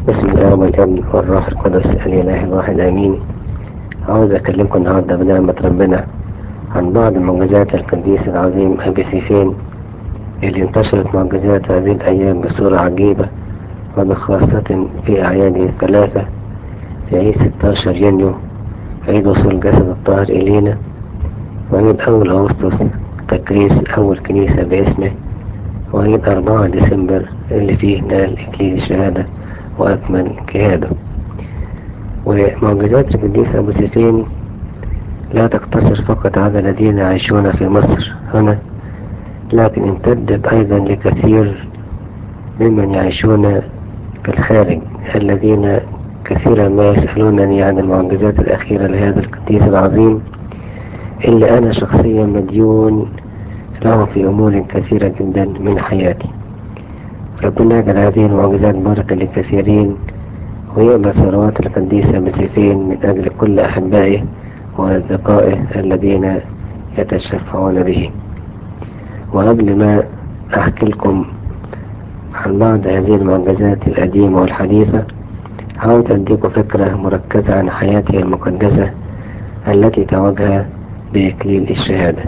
بسم الله والابن والروح القدس الإله الواحد آمين عاوز أكلمكم النهاردة بنعمة ربنا عن بعض معجزات القديس العظيم أبي سيفين اللي انتشرت معجزات هذه الأيام بصورة عجيبة وبخاصة في أعياده الثلاثة في عيد 16 يونيو عيد وصول جسد الطاهر إلينا وعيد أول أغسطس تكريس أول كنيسة باسمه وعيد 4 ديسمبر اللي فيه نال إكليل الشهادة وأكمل جهاده ومعجزات القديس أبو سيفين لا تقتصر فقط على الذين يعيشون في مصر هنا لكن امتدت أيضا لكثير ممن يعيشون في الخارج الذين كثيرا ما يسألونني عن المعجزات الأخيرة لهذا القديس العظيم اللي أنا شخصيا مديون له في أمور كثيرة جدا من حياتي ربنا يجعل هذه المعجزات بركة للكثيرين ويقبل ثروات القديسة بسيفين من أجل كل أحبائه وأصدقائه الذين يتشفعون به وقبل ما أحكي لكم عن بعض هذه المعجزات القديمة والحديثة عاوز أديكم فكرة مركزة عن حياته المقدسة التي تواجه بإكليل الشهادة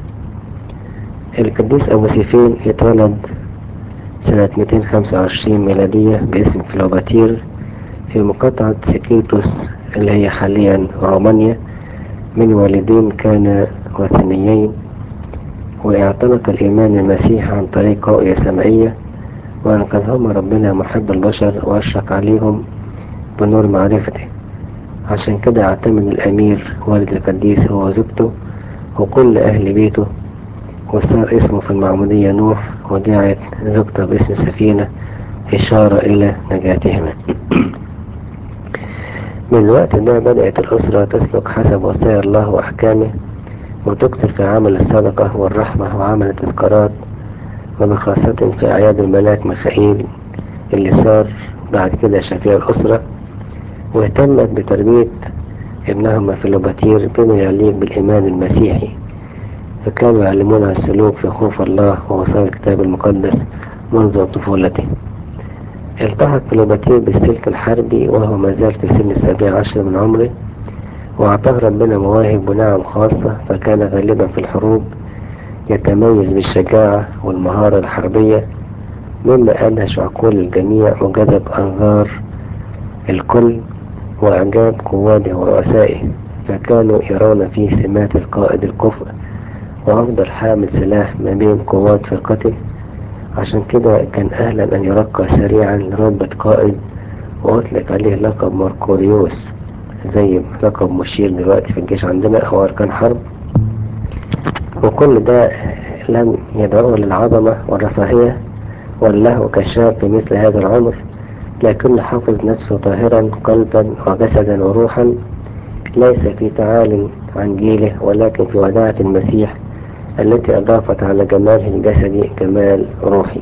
القديس أبو سيفين اتولد سنة 225 ميلادية باسم كليوباتير في مقاطعة سكيتوس اللي هي حاليا رومانيا من والدين كان وثنيين واعتنق الإيمان المسيحي عن طريق رؤية سمعية وأنقذهم ربنا محب البشر وأشرق عليهم بنور معرفته عشان كده اعتمد الأمير والد القديس هو وزوجته وكل أهل بيته وصار اسمه في المعمودية نوح ودعت زوجته باسم سفينة إشارة إلى نجاتهما من الوقت ده بدأت الأسرة تسلك حسب وصايا الله وأحكامه وتكثر في عمل الصدقة والرحمة وعمل التذكارات وبخاصة في أعياد الملاك ميخائيل اللي صار بعد كده شفيع الأسرة واهتمت بتربية ابنهما فيلوباتير بما يليق بالإيمان المسيحي فكانوا يعلمونها السلوك في خوف الله ووصايا الكتاب المقدس منذ طفولته التحق فيلوباتير بالسلك الحربي وهو ما زال في سن السابع عشر من عمره وأعطاه ربنا مواهب ونعم خاصة فكان غالبا في الحروب يتميز بالشجاعة والمهارة الحربية مما أنهش عقول الجميع وجذب أنظار الكل وأعجاب قواده ورؤسائه فكانوا يرون فيه سمات القائد الكفء وأفضل حامل سلاح ما بين قوات فرقته عشان كده كان أهلا أن يرقى سريعا لرتبة قائد وأطلق عليه لقب ماركوريوس زي لقب مشير دلوقتي في الجيش عندنا أو أركان حرب وكل ده لم يدعوه للعظمة والرفاهية واللهو كشاب في مثل هذا العمر لكن حافظ نفسه طاهرا قلبا وجسدا وروحا ليس في تعال عن جيله ولكن في وداعة المسيح التي أضافت على جماله الجسدي جمال روحي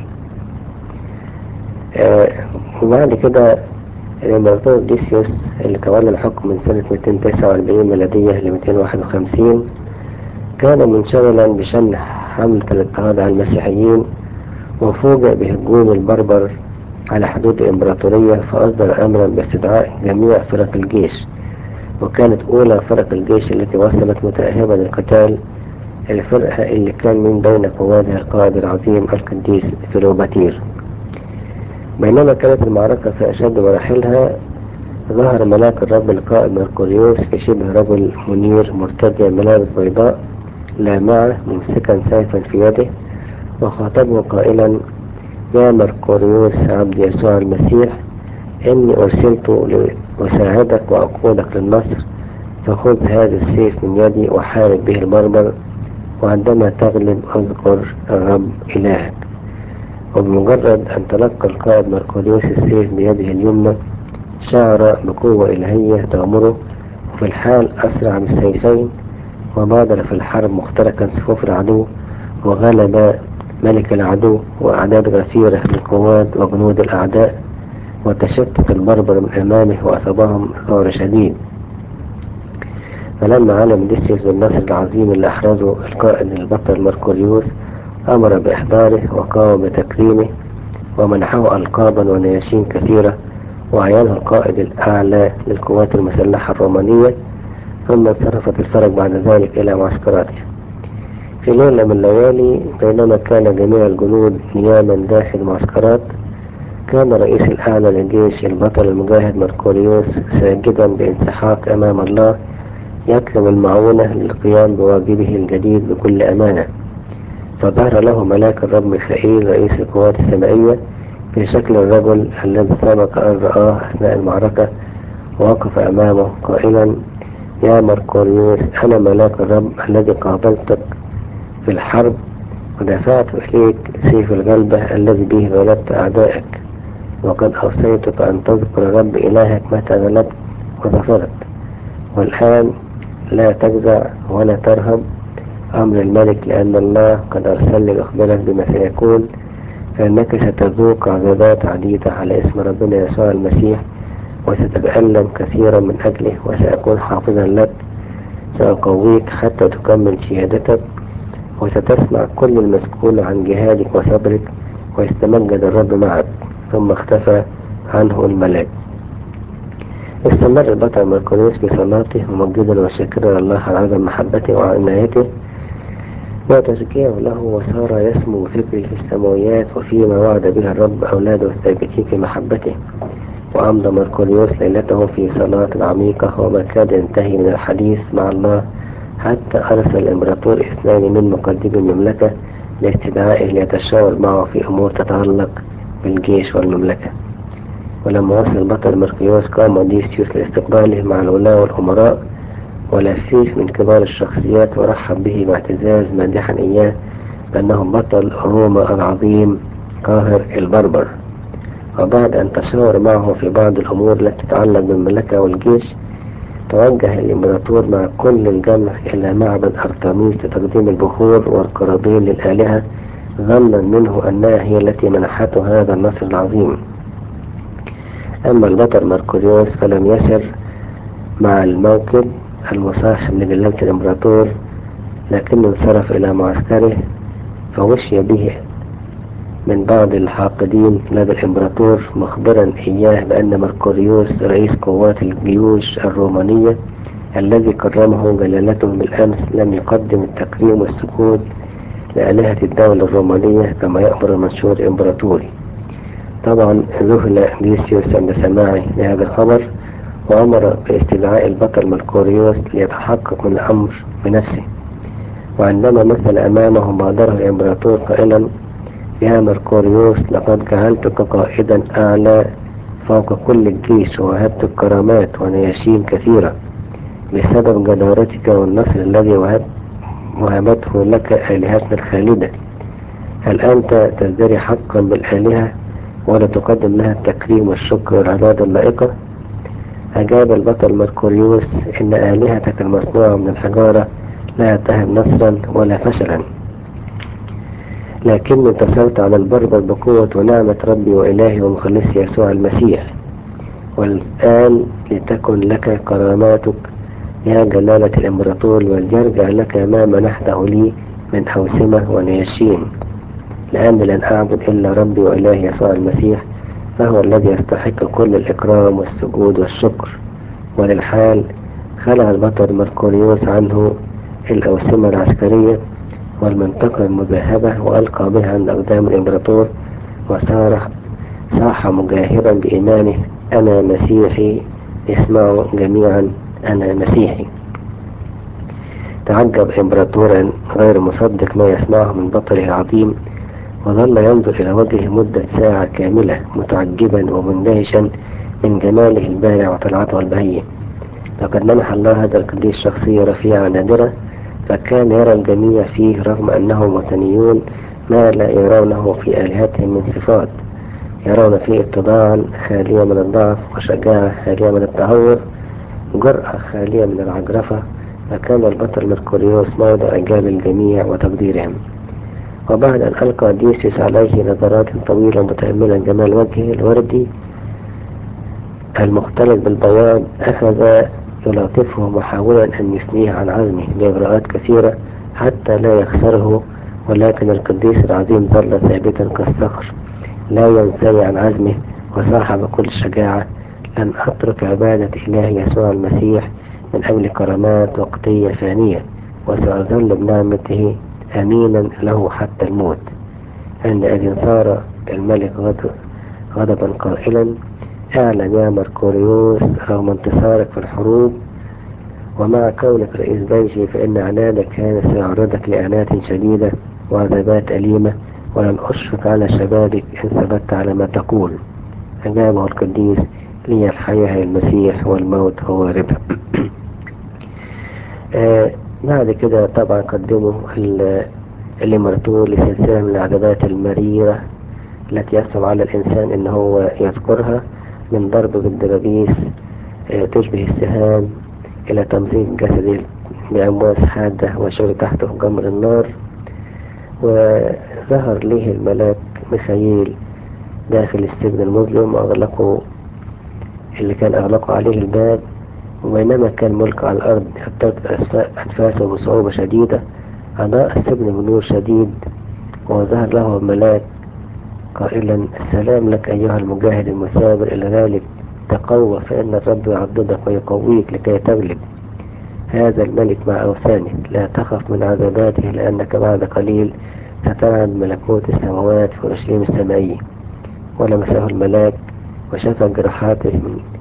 آه وبعد كده الإمبراطور ديسيوس اللي تولى الحكم من سنة 249 ميلادية ل 251 كان منشغلا بشن حملة الاضطهاد على المسيحيين وفوجئ بهجوم البربر على حدود الإمبراطورية فأصدر أمرا باستدعاء جميع فرق الجيش وكانت أولى فرق الجيش التي وصلت متأهبة للقتال الفرقة اللي كان من بين قوادها القائد العظيم القديس فيلوباتير بينما كانت المعركة في أشد مراحلها ظهر ملاك الرب القائد ماركوريوس في شبه رجل منير مرتديا ملابس بيضاء لامعة ممسكا سيفا في يده وخاطبه قائلا يا ماركوريوس عبد يسوع المسيح إني أرسلت لأساعدك وأقودك للنصر فخذ هذا السيف من يدي وحارب به البربر وعندما تغلب أذكر الرب إلهك وبمجرد أن تلقى القائد ماركوريوس السيف بيده اليمنى شعر بقوة إلهية تغمره وفي الحال أسرع بالسيفين وبادر في الحرب مخترقا صفوف العدو وغلب ملك العدو وأعداد غفيرة من قوات وجنود الأعداء وتشتت البربر من أمامه وأصابهم ثور شديد فلما علم ديسيوس بالنصر العظيم اللي أحرزه القائد البطل ماركوريوس أمر بإحضاره وقام بتكريمه ومنحه ألقابا ونياشين كثيرة وعينه القائد الأعلى للقوات المسلحة الرومانية ثم انصرفت الفرج بعد ذلك إلى معسكراتها في ليلة من الليالي بينما كان جميع الجنود نياما داخل المعسكرات كان رئيس الأعلى للجيش البطل المجاهد مركوريوس ساجدا بانسحاق أمام الله يطلب المعونة للقيام بواجبه الجديد بكل أمانة فظهر له ملاك الرب ميخائيل رئيس القوات السمائية في شكل الرجل الذي سبق أن رآه أثناء المعركة ووقف أمامه قائلا يا مركوريوس أنا ملاك الرب الذي قابلتك في الحرب ودفعت إليك سيف الغلبة الذي به غلبت أعدائك وقد أوصيتك أن تذكر الرب إلهك متى غلبت وظفرت والآن لا تجزع ولا ترهب أمر الملك لأن الله قد أرسلني لأخبرك بما سيكون فإنك ستذوق عذابات عديدة على اسم ربنا يسوع المسيح وستتألم كثيرا من أجله وسأكون حافظا لك سأقويك حتى تكمل شهادتك وستسمع كل المسكون عن جهادك وصبرك ويستمجد الرب معك ثم اختفى عنه الملاك استمر البطل مركونيوس بصلاته ممجدا وشاكرا الله على عدم محبته وعنايته وتشجيعه له وصار يسمو فكري في السماويات وفيما وعد به الرب أولاده الثابتين في محبته وأمضى مركونيوس ليلته في صلاة عميقة وما كاد ينتهي من الحديث مع الله حتى أرسل الإمبراطور اثنان من مقدمي المملكة لاستدعائه ليتشاور معه في أمور تتعلق بالجيش والمملكة ولما وصل بطل مرقيوس قام اوديسيوس لاستقباله مع الولاة والأمراء ولفيف من كبار الشخصيات ورحب به باعتزاز مادحا إياه بأنه بطل روما العظيم قاهر البربر وبعد أن تشاور معه في بعض الأمور التي تتعلق بالمملكة والجيش توجه الإمبراطور مع كل الجمع إلى معبد أرتميس لتقديم البخور والقرابين للآلهة ظنا منه أنها هي التي منحته هذا النصر العظيم أما البطل مركوريوس فلم يسر مع الموكب المصاحب لجلالة الإمبراطور لكنه انصرف إلى معسكره فوشي به من بعض الحاقدين لدى الإمبراطور مخبرا إياه بأن مركوريوس رئيس قوات الجيوش الرومانية الذي كرمه جلالته بالأمس لم يقدم التكريم والسكوت لآلهة الدولة الرومانية كما يأمر المنشور الإمبراطوري طبعا ذهل ديسيوس عند سماعه لهذا الخبر وأمر باستدعاء البطل مركوريوس ليتحقق من الأمر بنفسه وعندما مثل أمامه بادره الإمبراطور قائلا يا مركوريوس لقد جعلتك قائدا أعلى فوق كل الجيش ووهبتك كرامات ونياشين كثيرة بسبب جدارتك والنصر الذي وهب وهبته لك آلهتنا الخالدة هل أنت تزدري حقا بالآلهة ولا تقدم لها التكريم والشكر والعبادة اللائقة أجاب البطل مركوريوس إن آلهتك المصنوعة من الحجارة لا تهب نصرا ولا فشلا لكني انتصرت على البربر بقوة ونعمة ربي وإلهي ومخلصي يسوع المسيح والآن لتكن لك كراماتك يا جلالة الإمبراطور وليرجع لك ما منحته لي من أوسمة ونياشين لأني لن أعبد إلا ربي وإلهي يسوع المسيح فهو الذي يستحق كل الإكرام والسجود والشكر وللحال خلع البطل مركوريوس عنه الأوسمة العسكرية والمنطقة المذهبة وألقى بها عند أقدام الإمبراطور وصار صاح مجاهرا بإيمانه أنا مسيحي اسمعوا جميعا أنا مسيحي تعجب إمبراطورا غير مصدق ما يسمعه من بطله العظيم وظل ينظر إلى وجهه مدة ساعة كاملة متعجبا ومندهشا من جماله البارع وطلعته البهية لقد منح الله هذا القديس شخصية رفيعة نادرة فكان يرى الجميع فيه رغم أنهم وثنيون ما لا يرونه في آلهتهم من صفات يرون فيه اتضاعا خالية من الضعف وشجاعة خالية من التهور جرأة خالية من العجرفة فكان البطل مركوريوس موضع إعجاب الجميع وتقديرهم وبعد أن ألقى ديسيوس عليه نظرات طويلة متأملا جمال وجهه الوردي المختلط بالبياض أخذ يلاطفه محاولا أن يثنيه عن عزمه بإغراءات كثيرة حتى لا يخسره ولكن القديس العظيم ظل ثابتا كالصخر لا ينثني عن عزمه وصاح بكل شجاعة لن أترك عبادة إله يسوع المسيح من أجل كرامات وقتية فانية وسأظل بنعمته أمينا له حتى الموت عندئذ ثار الملك غضبا قائلا اعلم يا مركوريوس رغم انتصارك في الحروب ومع كونك رئيس جيشي فإن عنادك كان سيعرضك لأنات شديدة وعذابات أليمة ولن أشفق على شبابك إن ثبت على ما تقول أجابه القديس لي الحياة هي المسيح والموت هو ربح آه بعد كده طبعا قدموا اللي مرتول لسلسلة من العذابات المريرة التي يصعب على الإنسان إن هو يذكرها من ضرب بالدبابيس آه تشبه السهام إلى تمزيق جسدي بأمواس حادة وشغل تحته جمر النار وظهر له الملاك ميخائيل داخل السجن المظلم وأغلقوا اللي كان أغلقوا عليه الباب وبينما كان ملك على الأرض ابتدت أنفاسه بصعوبة شديدة أضاء السجن بنور شديد وظهر له الملاك قائلا السلام لك أيها المجاهد المثابر الغالب تقوى فإن الرب يعضدك ويقويك لكي تغلب هذا الملك مع أوثانه لا تخف من عذاباته لأنك بعد قليل سترعد ملكوت السماوات في أورشليم السمائية ولمسه الملاك وشفى جراحاته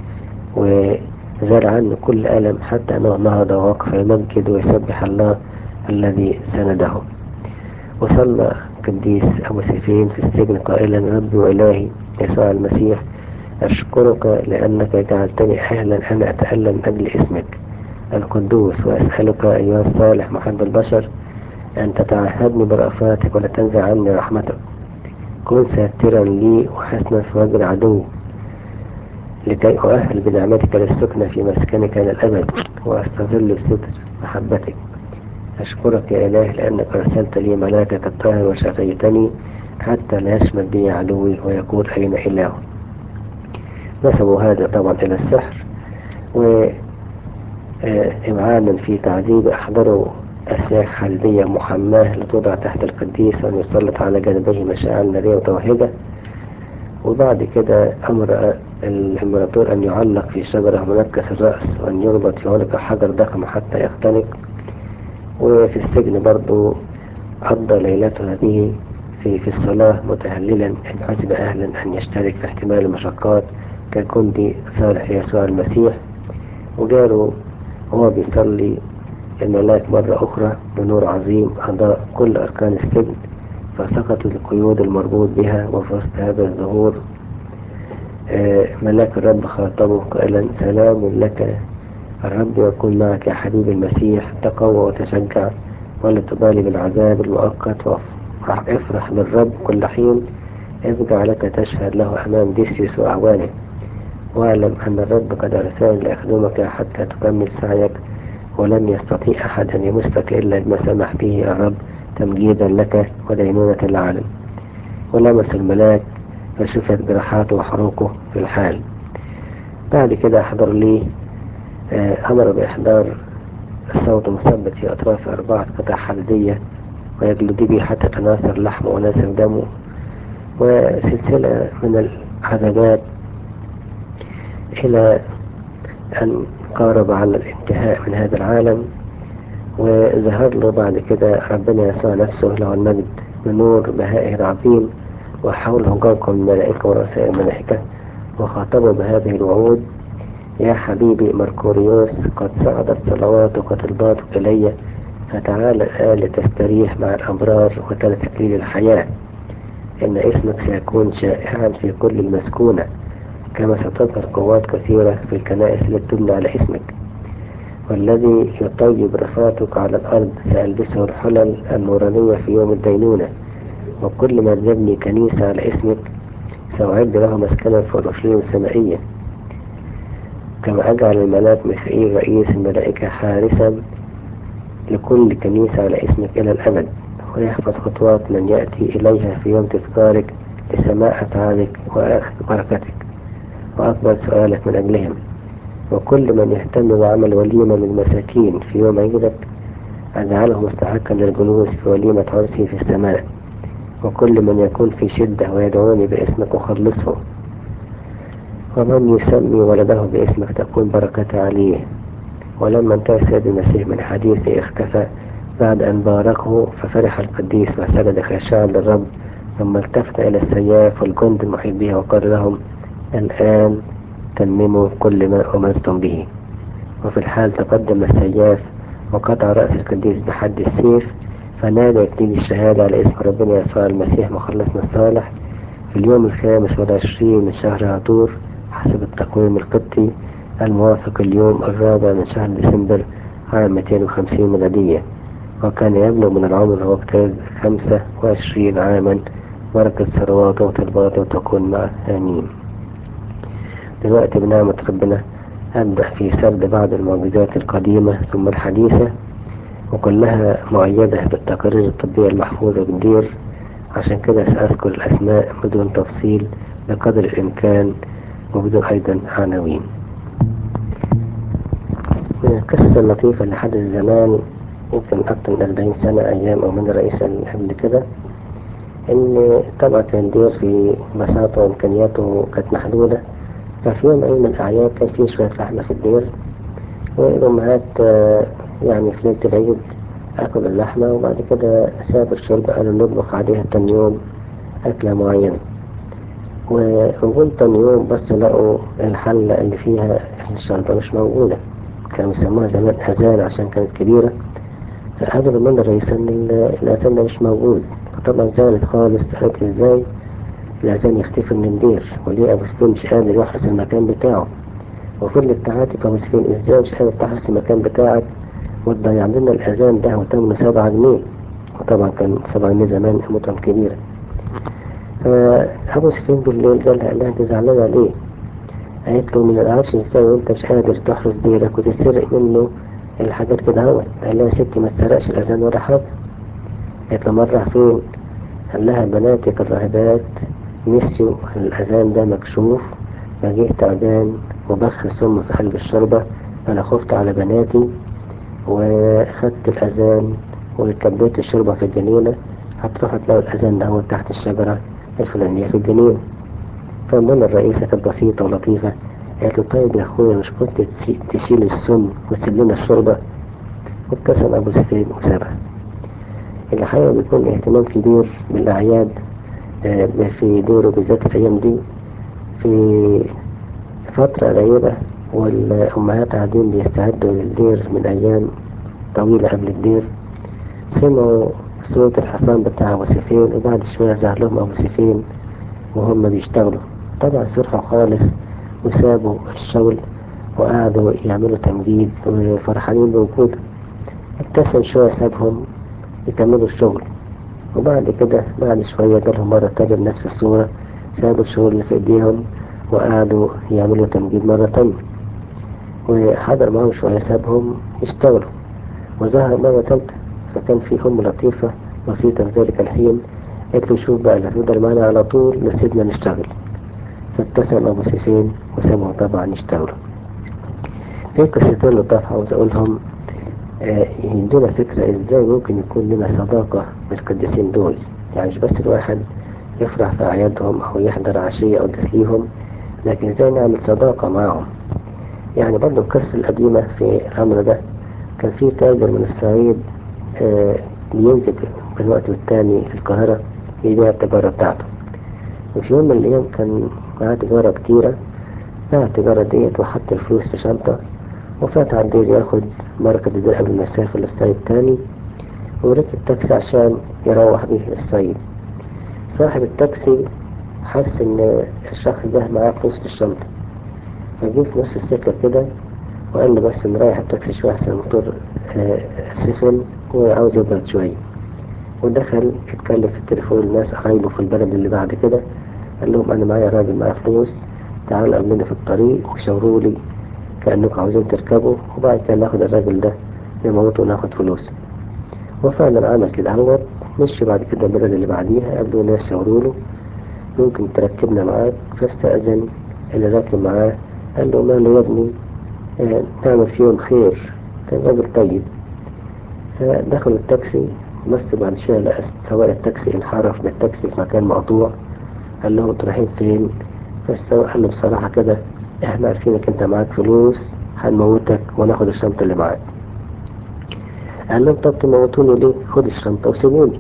وزال عنه كل ألم حتى أنه نهض ووقف يمجد ويسبح الله الذي سنده وصلى قديس أبو سيفين في السجن قائلا ربي وإلهي يسوع المسيح أشكرك لأنك جعلتني أهلا أن أتألم أجل اسمك القدوس وأسألك أيها الصالح محب البشر أن تتعهدني برأفاتك ولا تنزع عني رحمتك كن ساترا لي وحسنا في وجه العدو لكي أؤهل بنعمتك للسكنة في مسكنك إلى الأبد وأستظل بستر محبتك أشكرك يا إله لأنك أرسلت لي ملاكك الطاهر وشفيتني حتى لا يشمت بي عدوي ويقول أين إله نسبوا هذا طبعا إلى السحر وإمعانا في تعذيب أحضروا أسياخ حلبية محماة لتوضع تحت القديس وأن يسلط على جانبيه مشاعل نارية وتوحدة وبعد كده أمر الإمبراطور أن يعلق في شجرة منكس الرأس وأن يربط في عنق حجر ضخم حتى يختنق وفي السجن برضو قضى ليلته هذه في في الصلاة متهللا إن حسب أهلا أن يشترك في احتمال المشقات كالجندي صالح يسوع المسيح وجاله وهو بيصلي الملاك مرة أخرى بنور عظيم أضاء كل أركان السجن فسقطت القيود المربوط بها وفي وسط هذا الظهور ملاك الرب خاطبه قائلا سلام لك الرب يكون معك يا حبيب المسيح تقوى وتشجع ولا تبالي بالعذاب المؤقت وافرح افرح بالرب كل حين إذ جعلك تشهد له أمام ديسيوس وأعوانه واعلم أن الرب قد أرسل ليخدمك حتى تكمل سعيك ولن يستطيع أحد أن يمسك إلا بما سمح به الرب تمجيدا لك ودينونة العالم ولمس الملاك فشفت جراحاته وحروقه في الحال بعد كده أحضر لي أمر بإحضار الصوت مثبت في أطراف أربعة قطع حديدية ويجلد به حتى تناثر لحمه وناسر دمه وسلسلة من العذابات إلى أن قارب على الانتهاء من هذا العالم وظهر له بعد كده ربنا يسوع نفسه له المجد بنور بهائه العظيم وحوله جوكم الملائكة ورؤساء الملائكة وخاطبه بهذه الوعود يا حبيبي مركوريوس قد صعدت صلواتك وطلباتك إلي فتعال الآن لتستريح مع الأبرار وتل تكليل الحياة إن اسمك سيكون شائعا في كل المسكونة كما ستظهر قوات كثيرة في الكنائس التي تبنى على اسمك والذي يطيب رفاتك على الأرض سألبسه الحلل النورانية في يوم الدينونة وكل من يبني كنيسة على اسمك سأعد له مسكنا في أورشليم السمائية كما أجعل الملاك ميخائيل رئيس الملائكة حارسا لكل كنيسة على اسمك إلى الأبد ويحفظ خطوات من يأتي إليها في يوم تذكارك لسماع أفعالك وأخذ بركتك وأقبل سؤالك من أجلهم وكل من يهتم بعمل وليمة للمساكين في يوم عيدك أجعله مستحقا للجلوس في وليمة عرسي في السماء وكل من يكون في شدة ويدعوني باسمك أخلصه ومن يسمي ولده باسمك تكون بركته عليه ولما انتهى السيد المسيح من حديثه اختفى بعد أن باركه ففرح القديس وسجد خاشعا للرب ثم التفت إلى السياف والجند المحيط به وقال لهم الآن تمموا كل ما أمرتم به وفي الحال تقدم السياف وقطع رأس القديس بحد السيف فنادى يكتب الشهادة على اسم ربنا يسوع المسيح مخلصنا الصالح في اليوم الخامس والعشرين من شهر عطور حسب التقويم القبطي الموافق اليوم الرابع من شهر ديسمبر عام 250 ميلادية وكان يبلغ من العمر وقت 25 عاما بركة ثرواته وطلباته تكون معه آمين دلوقتي بنعمة ربنا أبدأ في سرد بعض المعجزات القديمة ثم الحديثة وكلها مؤيدة بالتقارير الطبية المحفوظة بالدير عشان كده سأذكر الأسماء بدون تفصيل بقدر الإمكان وبدون أيضا عناوين من القصص اللطيفة اللي حدث زمان يمكن أكتر من 40 سنة أيام أو من الرئيس اللي قبل كده إن طبعا كان دير في بساطة وإمكانياته كانت محدودة ففي يوم أيام الأعياد كان في شوية لحمة في الدير والأمهات يعني في ليلة العيد أكلوا اللحمة وبعد كده سابوا الشرب قالوا نطبخ عليها تاني يوم أكلة معينة وجم تاني يوم بس لقوا الحلة اللي فيها الشربة مش موجودة كانوا يسموها زمان أذان عشان كانت كبيرة فقالوا من الرئيس إن الأذان ده مش موجود فطبعا زعلت خالص قالت ازاي الأذان يختفي من الدير وليه أبو سفين مش قادر يحرس المكان بتاعه وفضلت تعاتب أبو سفين ازاي مش قادر تحرس المكان بتاعك وتضيع لنا الأذان ده وتمنه سبعة جنيه وطبعا كان سبعة جنيه زمان مطعم كبيرة فأبو سفين بالليل قال لها لا أنت زعلانة ليه؟ قالت له ما نعرفش ازاي وانت مش قادر تحرس ديرك وتسرق منه الحاجات كده اهوت قال لها يا ستي ما تسرقش الأذان ولا حاجة قالت له مرة فين؟ قال لها بناتك الراهبات نسيوا الأذان ده مكشوف فجه تعبان وبخ السم في قلب الشربة أنا خفت على بناتي وخدت الأذان وكبيت الشربة في الجنينة هتروحوا تلاقوا الأذان ده هو تحت الشجرة الفلانية في الجنينة فمن الرئيسة كانت بسيطة ولطيفة قالت له طيب يا أخويا مش كنت تشيل السم وتسيب لنا الشربة وابتسم أبو سفين وسابها الحقيقة بيكون اهتمام كبير بالأعياد في دوره بالذات الأيام دي في فترة قريبة والأمهات قاعدين بيستعدوا للدير من أيام طويلة قبل الدير سمعوا صوت الحصان بتاع أبو سفين وبعد شوية ظهر لهم أبو سفين وهم بيشتغلوا طبعا فرحوا خالص وسابوا الشغل وقعدوا يعملوا تمجيد وفرحانين بوجوده ابتسم شوية سابهم يكملوا الشغل وبعد كده بعد شوية جالهم مرة تانية بنفس الصورة سابوا الشغل اللي في ايديهم وقعدوا يعملوا تمجيد مرة تانية وحضر معهم شوية سابهم يشتغلوا وظهر مرة تالتة فكان في أم لطيفة بسيطة في ذلك الحين قالت له شوف بقى اللي هتفضل معانا على طول نسيبنا نشتغل فابتسم أبو سيفين وسابهم طبعا يشتغلوا في قصتين لطاف عاوز أقولهم آه يدونا فكرة ازاي ممكن يكون لنا صداقة بالقديسين دول يعني مش بس الواحد يفرح في أعيادهم أو يحضر عشية أو تسليهم لكن ازاي نعمل صداقة معهم يعني برضو القصة القديمة في الأمر ده كان في تاجر من الصعيد آه بينزل من وقت والتاني في القاهرة يبيع التجارة بتاعته وفي يوم من الأيام كان معاه تجارة كتيرة باع التجارة ديت وحط الفلوس في شنطة وفات على الدير ياخد بركة الدير قبل ما يسافر للصعيد تاني وركب تاكسي عشان يروح بيه للصعيد صاحب التاكسي حس ان الشخص ده معاه فلوس في الشنطة فجه في نص السكة كده وقال له بس نريح التاكسي شوية احسن الموتور آه سخن وعاوز يبرد شوية ودخل اتكلم في التليفون الناس قرايبه في البلد اللي بعد كده قال لهم انا معايا راجل معاه فلوس تعالوا قابلوني في الطريق وشاوروا لي كأنكم عاوزين تركبوا وبعد كده ناخد الراجل ده نموته وناخد فلوس وفعلا عمل كده هو مشي بعد كده البلد اللي بعديها قابلوا ناس شاوروا له ممكن تركبنا معاك فاستأذن اللي راكب معاه قال له ماله يا ابني آه نعمل فيهم خير كان راجل طيب فدخلوا التاكسي بس بعد شوية لقى سواق التاكسي انحرف من التاكسي في مكان مقطوع قال لهم انتوا رايحين فين؟ فالسواق قال له بصراحة كده احنا عارفينك انت معاك فلوس هنموتك وناخد الشنطة اللي معاك قال لهم طب تموتوني ليه خد الشنطة وسيبوني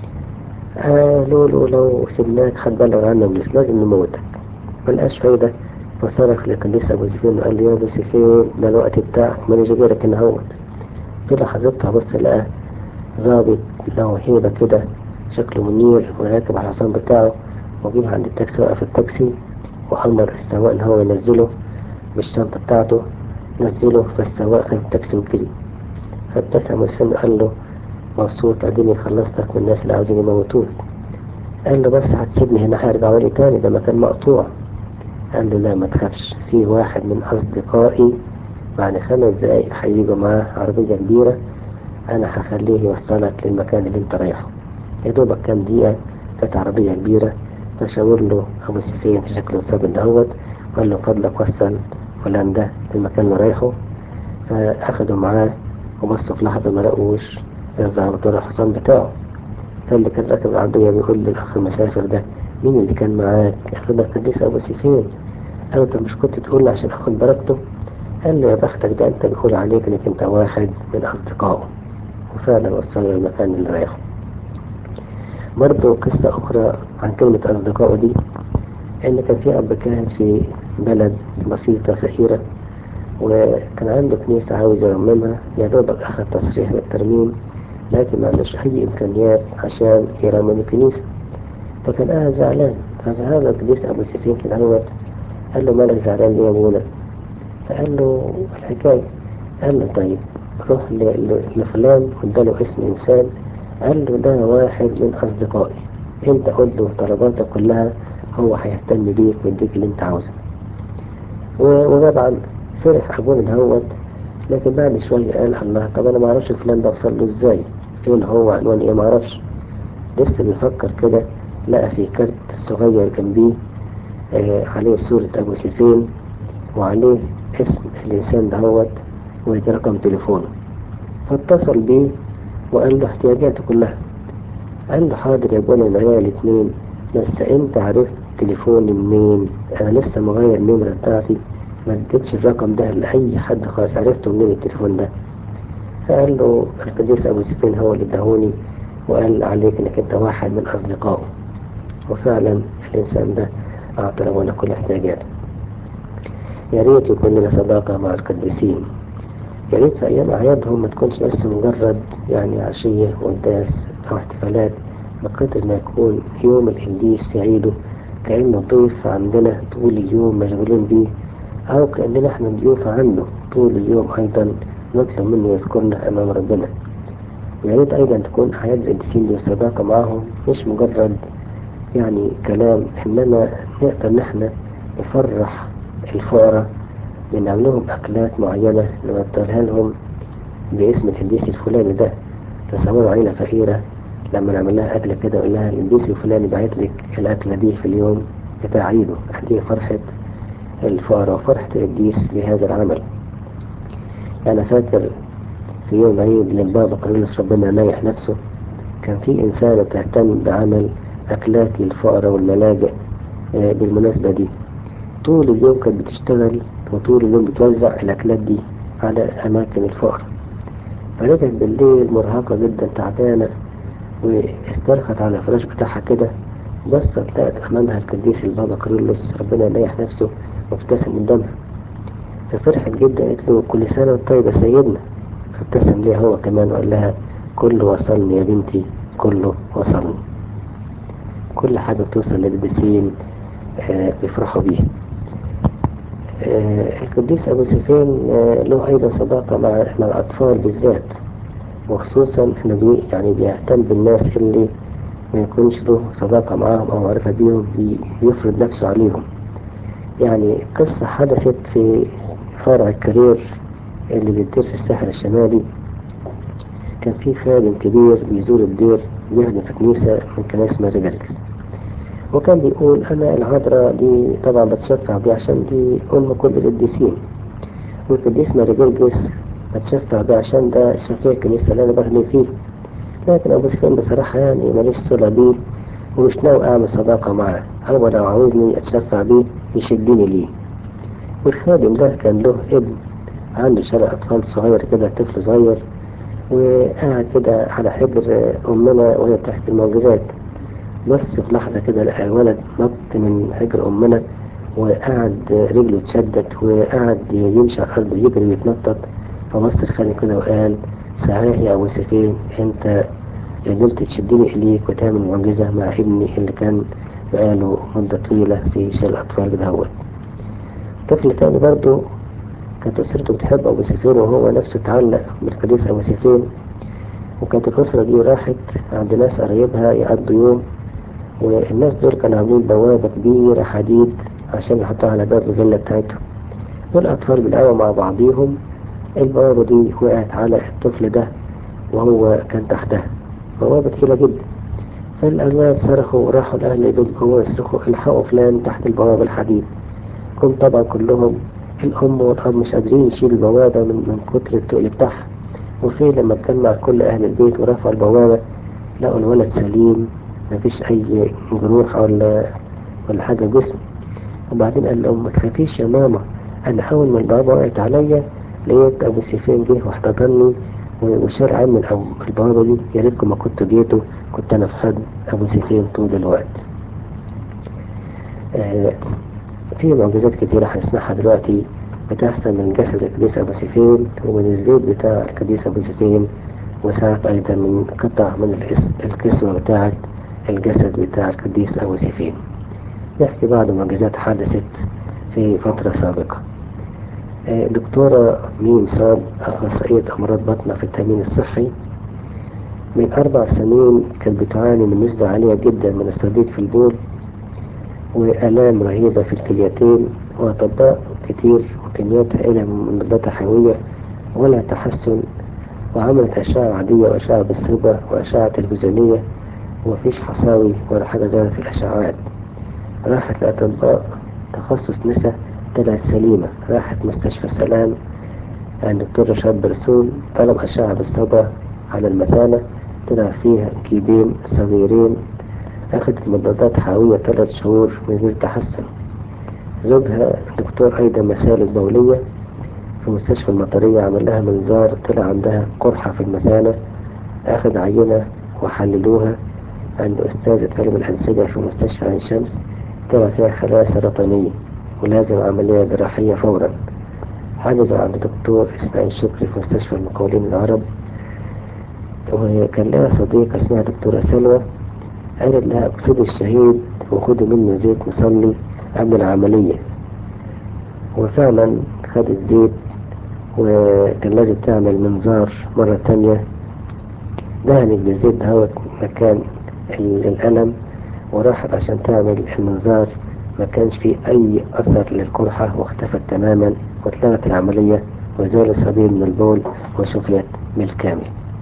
قالوا له لو سيبناك هتبلغ عنا البوليس لازم نموتك ملقاش فايدة فصرخ لقديس أبو سفين وقال له يا أبو سفين ده الوقت بتاعك مانيش غيرك إن هوت في لحظتها بص لقاه ظابط له هيبة كده شكله منير وراكب على الحصان بتاعه وجه عند التاكسي وقف التاكسي وأمر السواق إن هو ينزله بالشنطة بتاعته نزله فالسواق خد التاكسي وجري فابتسم مسفين وقال له مبسوط اديني خلصتك من الناس اللي عاوزين يموتوك قال له بس هتسيبني هنا هيرجعوا لي تاني ده مكان مقطوع قال له لا ما تخافش في واحد من اصدقائي بعد خمس دقايق هيجوا معاه عربية كبيرة انا هخليه يوصلك للمكان اللي انت رايحه يا دوبك كام دقيقة كانت عربية كبيرة فشاور له ابو سفين في شكل الظابط دوت وقال له فضلك وصل فلان ده للمكان اللي رايحه فاخدوا معاه وبصوا في لحظة ما لقوش الظابط ولا الحصان بتاعه فاللي كان راكب العربية بيقول للأخ المسافر ده مين اللي كان معاك؟ قال له ده القديس أبو سيفين قال له طب مش كنت تقول له عشان آخد بركته؟ قال له يا بختك ده أنت بيقول عليك إنك أنت واحد من أصدقائه وفعلا وصله للمكان اللي رايحه برضه قصة أخرى عن كلمة أصدقائه دي إن كان في أب كاهن في بلد بسيطة فقيرة وكان عنده كنيسة عاوز يرممها يا دوبك أخذ تصريح بالترميم لكن ما عندوش أي إمكانيات عشان يرمم الكنيسة فكان قاعد زعلان فظهر له القديس أبو سفين كده هوت قال له مالك زعلان ليه يا ابونا؟ فقال له الحكاية قال له طيب روح لفلان واداله اسم إنسان قال له ده واحد من أصدقائي أنت قول له طلباتك كلها هو هيهتم بيك ويديك اللي أنت عاوزه وطبعا فرح أبونا دهوت لكن بعد شوية قال الله طب أنا معرفش فلان ده وصل له إزاي فين هو عنوان إيه معرفش لسه بيفكر كده لقى في كارت صغير جنبيه آه عليه صورة أبو سيفين وعليه اسم الإنسان دهوت ورقم تليفونه فاتصل بيه وقال له احتياجاته كلها قال له حاضر يا ابونا معايا الاتنين بس انت عرفت تليفوني منين انا لسه مغير النمرة بتاعتي ما اديتش الرقم ده لأي حد خالص عرفته منين التليفون ده فقال له القديس أبو سفين هو اللي اداهوني وقال عليك انك انت واحد من أصدقائه وفعلا الإنسان ده أعطى لنا كل احتياجاته يا ريت يكون لنا صداقة مع القديسين يا ريت في أيام أعيادهم ما تكونش بس مجرد يعني عشية وقداس أو احتفالات بقدر ما يكون يوم القديس في عيده كأنه ضيف عندنا طول اليوم مشغولين بيه أو كأننا احنا ضيوف عنده طول اليوم أيضا نطلب منه يذكرنا أمام ربنا ويا ريت أيضا تكون أعياد القديسين دي الصداقة معهم مش مجرد يعني كلام إنما نقدر نحن نفرح الفقراء بنعمل لهم أكلات معينة نوديها لهم باسم القديس الفلاني ده تصوروا عيلة فقيرة لما نعمل لها أكلة كده نقول لها القديس الفلاني بعت لك الأكلة دي في اليوم بتاع عيده دي فرحة الفقراء وفرحة القديس بهذا العمل أنا فاكر في يوم عيد للبابا قريلوس ربنا نايح نفسه كان في إنسانة تهتم بعمل أكلات للفقراء والملاجئ بالمناسبة دي طول اليوم كانت بتشتغل وطول اليوم بتوزع الأكلات دي على أماكن الفقر فرجعت بالليل مرهقة جدا تعبانة واسترخت على الفراش بتاعها كده بصت لقت أمامها القديس البابا كارلوس ربنا يريح نفسه مبتسم قدامها ففرحت جدا قالت له كل سنة وانت طيب يا سيدنا فابتسم ليها هو كمان وقال لها كله وصلني يا بنتي كله وصلني كل حاجة بتوصل للقديسين آه بيفرحوا بيها آه القديس أبو سفين آه له أيضا صداقة مع مع الأطفال بالذات وخصوصا إنه بي يعني بيهتم بالناس اللي ما يكونش له صداقة معاهم أو معرفة بيهم بي بيفرض نفسه عليهم يعني قصة حدثت في فرع الكرير اللي بيدير في الساحل الشمالي كان في خادم كبير بيزور الدير بيخدم في كنيسة من كنائس ماري جرجس وكان بيقول أنا العذراء دي طبعا بتشفع بيه عشان دي أم كل القديسين والقديس ماري جرجس بتشفع بيه عشان ده شفيع الكنيسة اللي أنا بخدم فيه لكن أبو سفيان بصراحة يعني ماليش صلة بيه ومش ناوي أعمل صداقة معه هو لو عاوزني أتشفع بيه يشدني ليه والخادم ده كان له ابن عنده شارع أطفال صغير كده طفل صغير وقاعد كده على حجر أمنا وهي بتحكي المعجزات بس في لحظة كده لقى الولد نط من حجر أمنا وقعد رجله اتشدت وقعد يمشي على الأرض ويجري ويتنطط فبص الخادم كده وقال صحيح يا أبو سفين أنت قدرت تشدني إليك وتعمل معجزة مع ابني اللي كان بقاله مدة طويلة في شال الأطفال دهوت طفل تاني برضه كانت أسرته بتحب أبو سفين وهو نفسه اتعلق بالقديس أبو سفين وكانت الأسرة دي راحت عند ناس قرايبها يقضوا يوم والناس دول كانوا عاملين بوابة كبيرة حديد عشان يحطوها على باب الفيلا بتاعتهم والأطفال بيلعبوا مع بعضيهم البوابة دي وقعت على الطفل ده وهو كان تحتها بوابة تقيلة جدا فالأولاد صرخوا وراحوا الأهل دول جوه يصرخوا الحقوا فلان تحت البوابة الحديد كم طبعا كلهم الأم والأب مش قادرين يشيلوا البوابة من, من كتر التقل بتاعها وفي لما اتجمع كل أهل البيت ورفعوا البوابة لقوا الولد سليم مفيش أي جروح ولا ولا حاجة جسمه وبعدين قال لهم ما تخافيش يا ماما أنا أول ما البوابة وقعت عليا لقيت أبو سيفين جه واحتضنني وشال عني البوابة دي يا ريتكم ما كنتوا جيتوا كنت أنا في حضن أبو سيفين طول الوقت. آه في معجزات كتيرة هنسمعها دلوقتي بتحصل من جسد القديس أبو سيفين ومن الزيت بتاع القديس أبو سيفين وساعات أيضا من قطع من الكسوة بتاعة الجسد بتاع القديس أبو سيفين نحكي بعض معجزات حدثت في فترة سابقة دكتورة ميم صاب أخصائية أمراض بطنة في التأمين الصحي من أربع سنين كانت بتعاني من نسبة عالية جدا من الصديد في البول وآلام رهيبة في الكليتين وأطباء كتير وكميات هائلة من المضادات الحيوية ولا تحسن وعملت أشعة عادية وأشعة بالصبغة وأشعة تلفزيونية ومفيش حصاوي ولا حاجة ظهرت في الأشعاعات راحت لأطباء تخصص نساء طلعت سليمة راحت مستشفى السلام عند دكتور رشاد برسول طلب أشعة بالصبغة على المثانة طلع فيها كيبين صغيرين أخذت مضادات حيوية ثلاث شهور من غير تحسن زوجها دكتور أيضا مسالك بولية في مستشفى المطرية عمل لها منظار طلع عندها قرحة في المثانة أخذ عينة وحللوها عند أستاذة علم الأنسجة في مستشفى عين شمس طلع فيها خلايا سرطانية ولازم عملية جراحية فورا حجزوا عند دكتور إسماعيل شكري في مستشفى المقاولين العرب وكان لها صديقة اسمها دكتورة سلوى قالت لها اقصدي الشهيد وخدي منه زيت مصلي قبل العملية وفعلا خدت زيت وكان لازم تعمل منظار مرة تانية دهنت بالزيت دهوت مكان الألم وراحت عشان تعمل المنظار ما كانش فيه أي أثر للقرحة واختفت تماما واتلغت العملية وزال الصديد من البول وشفيت بالكامل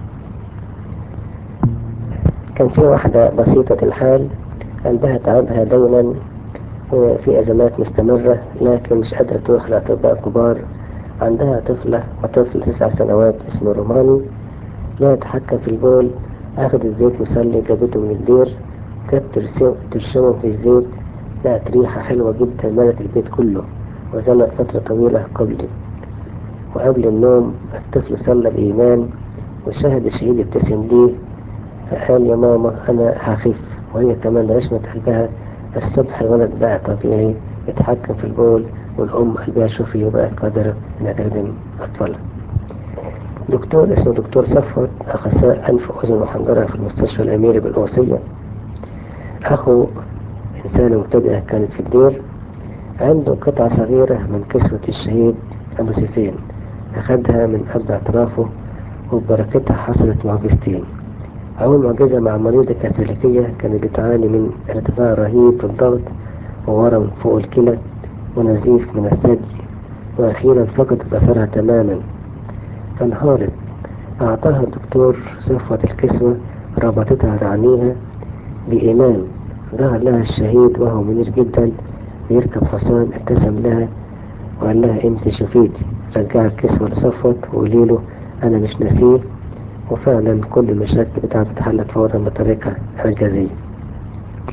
كان في واحدة بسيطة الحال قلبها تعبها دايما وفي أزمات مستمرة لكن مش قادرة تروح لأطباء كبار عندها طفلة وطفل تسع سنوات اسمه روماني لا يتحكم في البول أخذت زيت مسلي جابته من الدير كانت ترشمه في الزيت لقت ريحة حلوة جدا ملت البيت كله وظلت فترة طويلة قبل وقبل النوم الطفل صلى بإيمان وشاهد الشهيد ابتسم ليه فقال يا ماما أنا هخف وهي كمان رشمت قلبها الصبح الولد بقى طبيعي يتحكم في البول والأم قلبها شفي وبقت قادرة إنها تخدم أطفالها دكتور اسمه دكتور صفوت أخصائي أنف وأذن وحنجرة في المستشفى الأميري بالأوصية أخو إنسانة مبتدئة كانت في الدير عنده قطعة صغيرة من كسوة الشهيد أبو سيفين أخدها من قبل اعترافه وببركتها حصلت معجزتين أول معجزة مع مريضة كاثوليكية كانت بتعاني من ارتفاع رهيب في الضغط وورم فوق الكلى ونزيف من الثدي وأخيرا فقدت بصرها تماما فانهارت أعطاها الدكتور صفوة الكسوة ربطتها على عينيها بإيمان ظهر لها الشهيد وهو منير جدا بيركب حصان ابتسم لها وقال لها انت شفيتي رجع الكسوة لصفوت وقولي له انا مش ناسيه وفعلا كل المشاكل بتاعته اتحلت فورا بطريقة إعجازية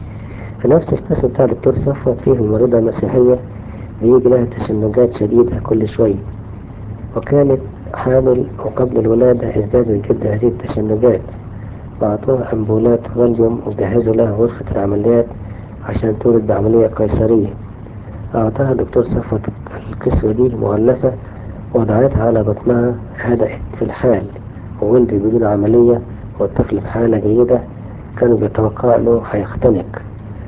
في نفس القسم بتاع دكتور صفوت فيه ممرضة مسيحية بيجي لها تشنجات شديدة كل شوية وكانت حامل وقبل الولادة ازدادت جدا هذه التشنجات وأعطوها أمبولات فاليوم وجهزوا لها غرفة العمليات عشان تولد بعملية قيصرية أعطاها دكتور صفوت الكسوة دي مغلفة وضعتها على بطنها هدأت في الحال وولدت بدون عملية والطفل بحالة جيدة كانوا بيتوقع له هيختنق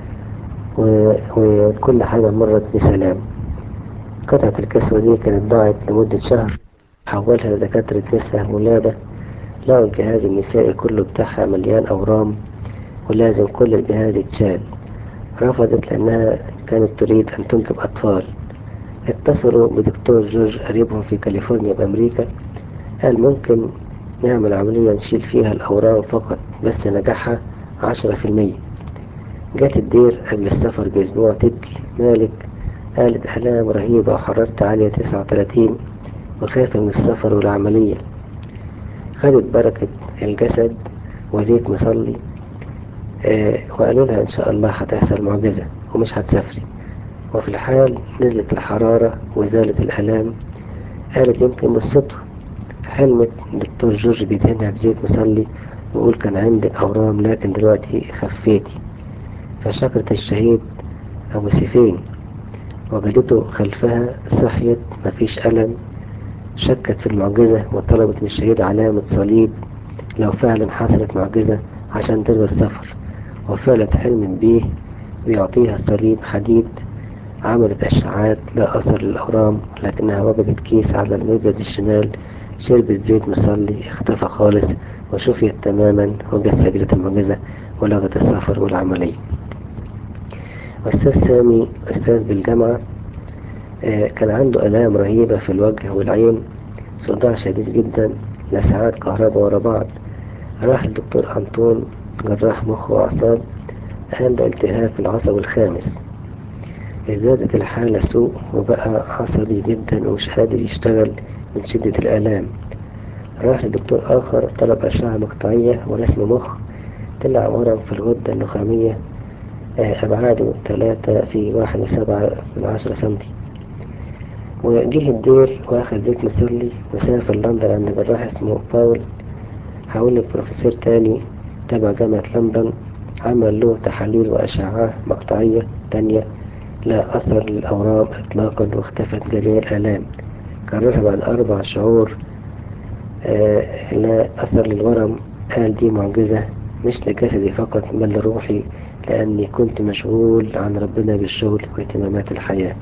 و- وكل حاجة مرت بسلام قطعة الكسوة دي كانت ضاعت لمدة شهر حولها لدكاترة نساء ولادة لقوا الجهاز النسائي كله بتاعها مليان أورام ولازم كل الجهاز يتشال رفضت لأنها كانت تريد أن تنجب أطفال اتصلوا بدكتور جورج قريبهم في كاليفورنيا بأمريكا قال ممكن نعمل عملية نشيل فيها الأورام فقط بس نجاحها عشرة في المية جات الدير قبل السفر بأسبوع تبكي مالك قالت آلام رهيبة وحرارتي عالية تسعة وتلاتين وخايفة من السفر والعملية خدت بركة الجسد وزيت مصلي آه وقالوا لها إن شاء الله هتحصل معجزة ومش هتسافري وفي الحال نزلت الحرارة وزالت الآلام قالت يمكن بالصدفة حلمت دكتور جورج بيدهنها بزيت مصلي ويقول كان عندك أورام لكن دلوقتي خفيتي فشكرت الشهيد أبو سيفين وجدته خلفها صحيت مفيش ألم شكت في المعجزة وطلبت من الشهيد علامة صليب لو فعلا حصلت معجزة عشان تلغي السفر وفعلا حلمت بيه بيعطيها صليب حديد عملت أشعاعات لا أثر للأورام لكنها وجدت كيس على المبيض الشمال شربت زيت مصلي اختفى خالص وشفيت تماما وجت سجلة المعجزة ولغت السفر والعملية أستاذ سامي أستاذ بالجامعة آه، كان عنده آلام رهيبة في الوجه والعين صداع شديد جدا لساعات كهرباء ورا بعض راح للدكتور أنطون جراح مخ وأعصاب قال ده التهاب في العصب الخامس ازدادت الحالة سوء وبقى عصبي جدا ومش قادر يشتغل من شدة الآلام راح لدكتور آخر طلب أشعة مقطعية ورسم مخ طلع ورم في الغدة النخامية آه، أبعاده ثلاثة في واحد وسبعة من عشرة سنتي وجه الدير واخد زيت مصلي وسافر لندن عند جراح اسمه باول حاول بروفيسور تاني تبع جامعة لندن عمل له تحاليل وأشعة مقطعية تانية لا أثر للأورام إطلاقا واختفت جميع الآلام كررها بعد أربع شهور آه لا أثر للورم قال دي معجزة مش لجسدي فقط بل لروحي لأني كنت مشغول عن ربنا بالشغل واهتمامات الحياة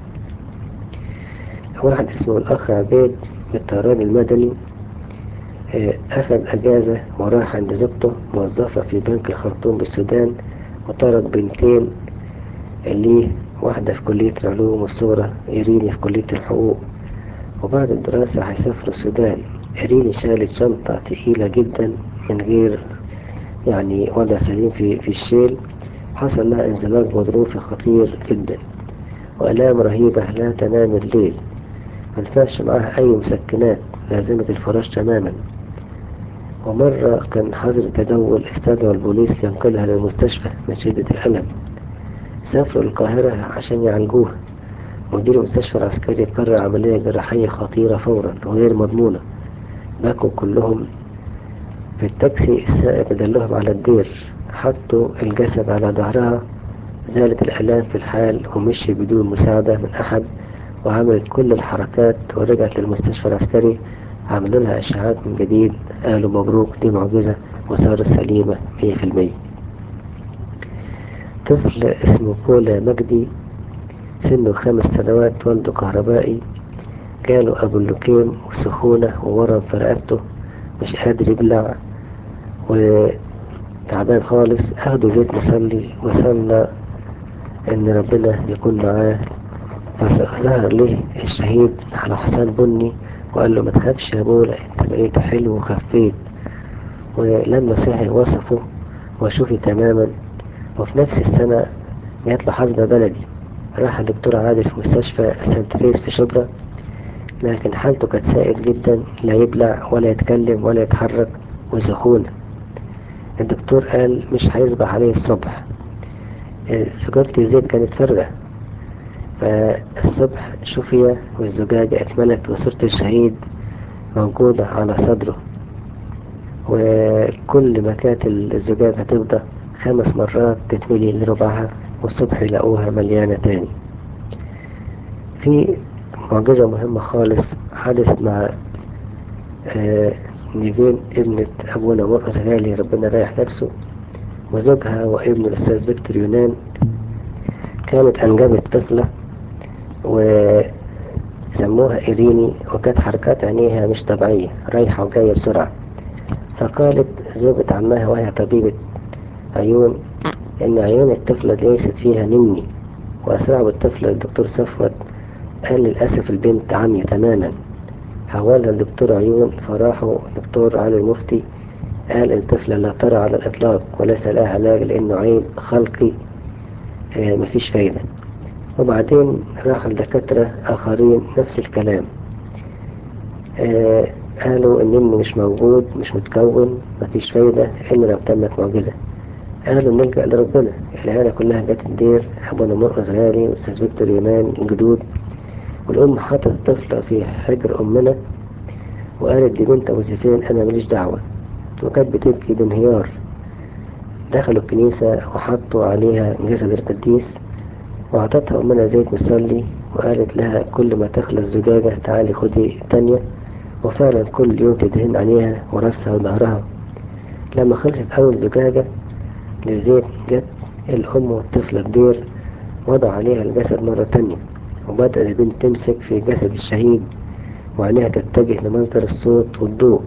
واحد اسمه الأخ عبيد بالطيران المدني آه، أخذ أجازة وراح عند زوجته موظفة في بنك الخرطوم بالسودان وترك بنتين ليه واحدة في كلية العلوم والصغرى إيريني في كلية الحقوق وبعد الدراسة هيسافروا السودان إيريني شالت شنطة تقيلة جدا من غير يعني وضع سليم في, في الشيل حصل لها انزلاق غضروفي خطير جدا وآلام رهيبة لا تنام الليل منفعش معاها أي مسكنات لازمة الفراش تماما ومرة كان حظر تجول استدعوا البوليس لينقلها للمستشفى من شدة الألم سافروا القاهرة عشان يعالجوها مدير المستشفى العسكري قرر عملية جراحية خطيرة فورا وغير مضمونة بكوا كلهم في التاكسي السائق دلهم على الدير حطوا الجسد على ظهرها زالت الآلام في الحال ومشي بدون مساعدة من أحد وعملت كل الحركات ورجعت للمستشفى العسكري عملوا لها إشعاعات من جديد قالوا مبروك دي معجزة وصارت سليمة مية في المية طفل اسمه بولا مجدي سنه خمس سنوات والده كهربائي جاله أبو اللوكيم وسخونة وورم في رقبته مش قادر يبلع وتعبان خالص أخده زيت مصلي وصلى إن ربنا يكون معاه فظهر ليه الشهيد على حصان بني وقال له ما تخافش يا بولا انت بقيت حلو وخفيت ولما صحي وصفه وشوفي تماما وفي نفس السنة جات له حصبة بلدي راح الدكتور عادل في مستشفى سانت تريس في شبرا لكن حالته كانت سائد جدا لا يبلع ولا يتكلم ولا يتحرك وسخونة الدكتور قال مش هيصبح عليه الصبح زجاجة الزيت كانت فارغة فالصبح شفي والزجاجة اتملت وصورة الشهيد موجودة على صدره وكل ما كانت الزجاجة تفضى خمس مرات تتملي لربعها والصبح يلاقوها مليانة تاني في معجزة مهمة خالص حدثت مع آه نيفين ابنة أبونا مرقس غالي ربنا رايح نفسه وزوجها وابن الأستاذ فيكتور يونان كانت أنجبت طفلة وسموها إيريني وكانت حركات عينيها مش طبيعية رايحة وجاية بسرعة فقالت زوجة عمها وهي طبيبة عيون إن عيون الطفلة ليست فيها نمي وأسرعوا الطفلة للدكتور صفوت قال للأسف البنت عمية تماما حولها الدكتور عيون فراحوا دكتور علي المفتي قال الطفلة لا ترى على الإطلاق وليس لها علاج لأنه عين خلقي آه مفيش فايدة وبعدين راح لدكاترة آخرين نفس الكلام آه قالوا النمو مش موجود مش متكون مفيش فايدة إلا لو تمت معجزة قالوا نلجأ لربنا العيلة كلها جت الدير أبونا مرقس غالي وأستاذ فيكتور يونان الجدود والأم حطت الطفلة في حجر أمنا وقالت دي بنت أبو سيفين أنا ماليش دعوة وكانت بتبكي بانهيار دخلوا الكنيسة وحطوا عليها جسد القديس وأعطتها أمنا زيت مصلي وقالت لها كل ما تخلص زجاجة تعالي خدي تانية وفعلا كل يوم تدهن عليها وراسها وظهرها لما خلصت أول زجاجة للزيت جت الأم والطفلة الدير وضع عليها الجسد مرة تانية وبدأت البنت تمسك في جسد الشهيد وعينيها تتجه لمصدر الصوت والضوء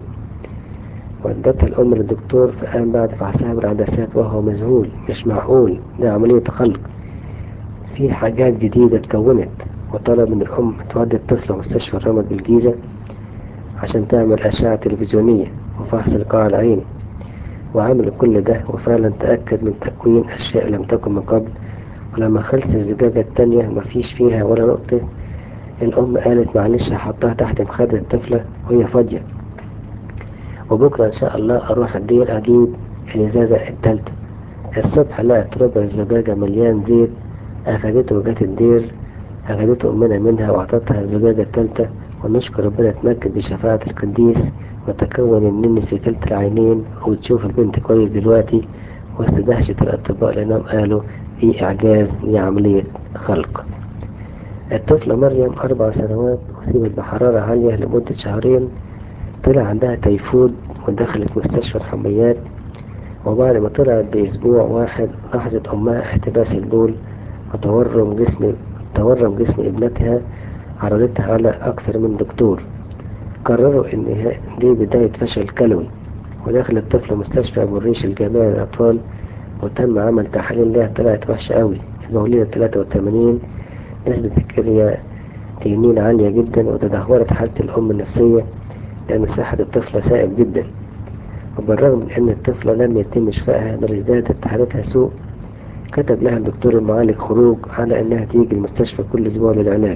ودتها الأم للدكتور فقام بعد فحصها بالعدسات وهو مذهول مش معقول ده عملية خلق في حاجات جديدة اتكونت وطلب من الأم تودي الطفل مستشفى الرمد بالجيزة عشان تعمل أشعة تلفزيونية وفحص القاع العيني وعملوا كل ده وفعلا تأكد من تكوين أشياء لم تكن من قبل ولما خلصت الزجاجة التانية مفيش فيها ولا نقطة الأم قالت معلش هحطها تحت مخدة الطفلة وهي فاضية وبكرة إن شاء الله أروح الدير أجيب الإزازة التالتة الصبح لقت ربع الزجاجة مليان زيت أخدته وجت الدير أخدته أمنا منها وأعطتها الزجاجة التالتة ونشكر ربنا اتمجد بشفاعة القديس وتكون النن في كلتا العينين وتشوف البنت كويس دلوقتي وسط دهشة الأطباء لأنهم قالوا دي إعجاز دي عملية خلق الطفلة مريم أربع سنوات أصيبت بحرارة عالية لمدة شهرين طلع عندها تيفود ودخلت مستشفى الحميات وبعد ما طلعت بأسبوع واحد لاحظت أمها احتباس البول وتورم جسم تورم جسم ابنتها عرضتها على أكثر من دكتور قرروا إن دي بداية فشل كلوي ودخل الطفل مستشفى أبو الريش الجامعي للأطفال وتم عمل تحاليل لها طلعت وحشة قوي المولدة 83 نسبة الكرياتينين عالية جدا وتدهورت حالة الأم النفسية لأن صحة الطفلة ساءت جدا وبالرغم من أن الطفلة لم يتم شفائها بل ازدادت حالتها سوء كتب لها الدكتور المعالج خروج على أنها تيجي المستشفى كل أسبوع للعلاج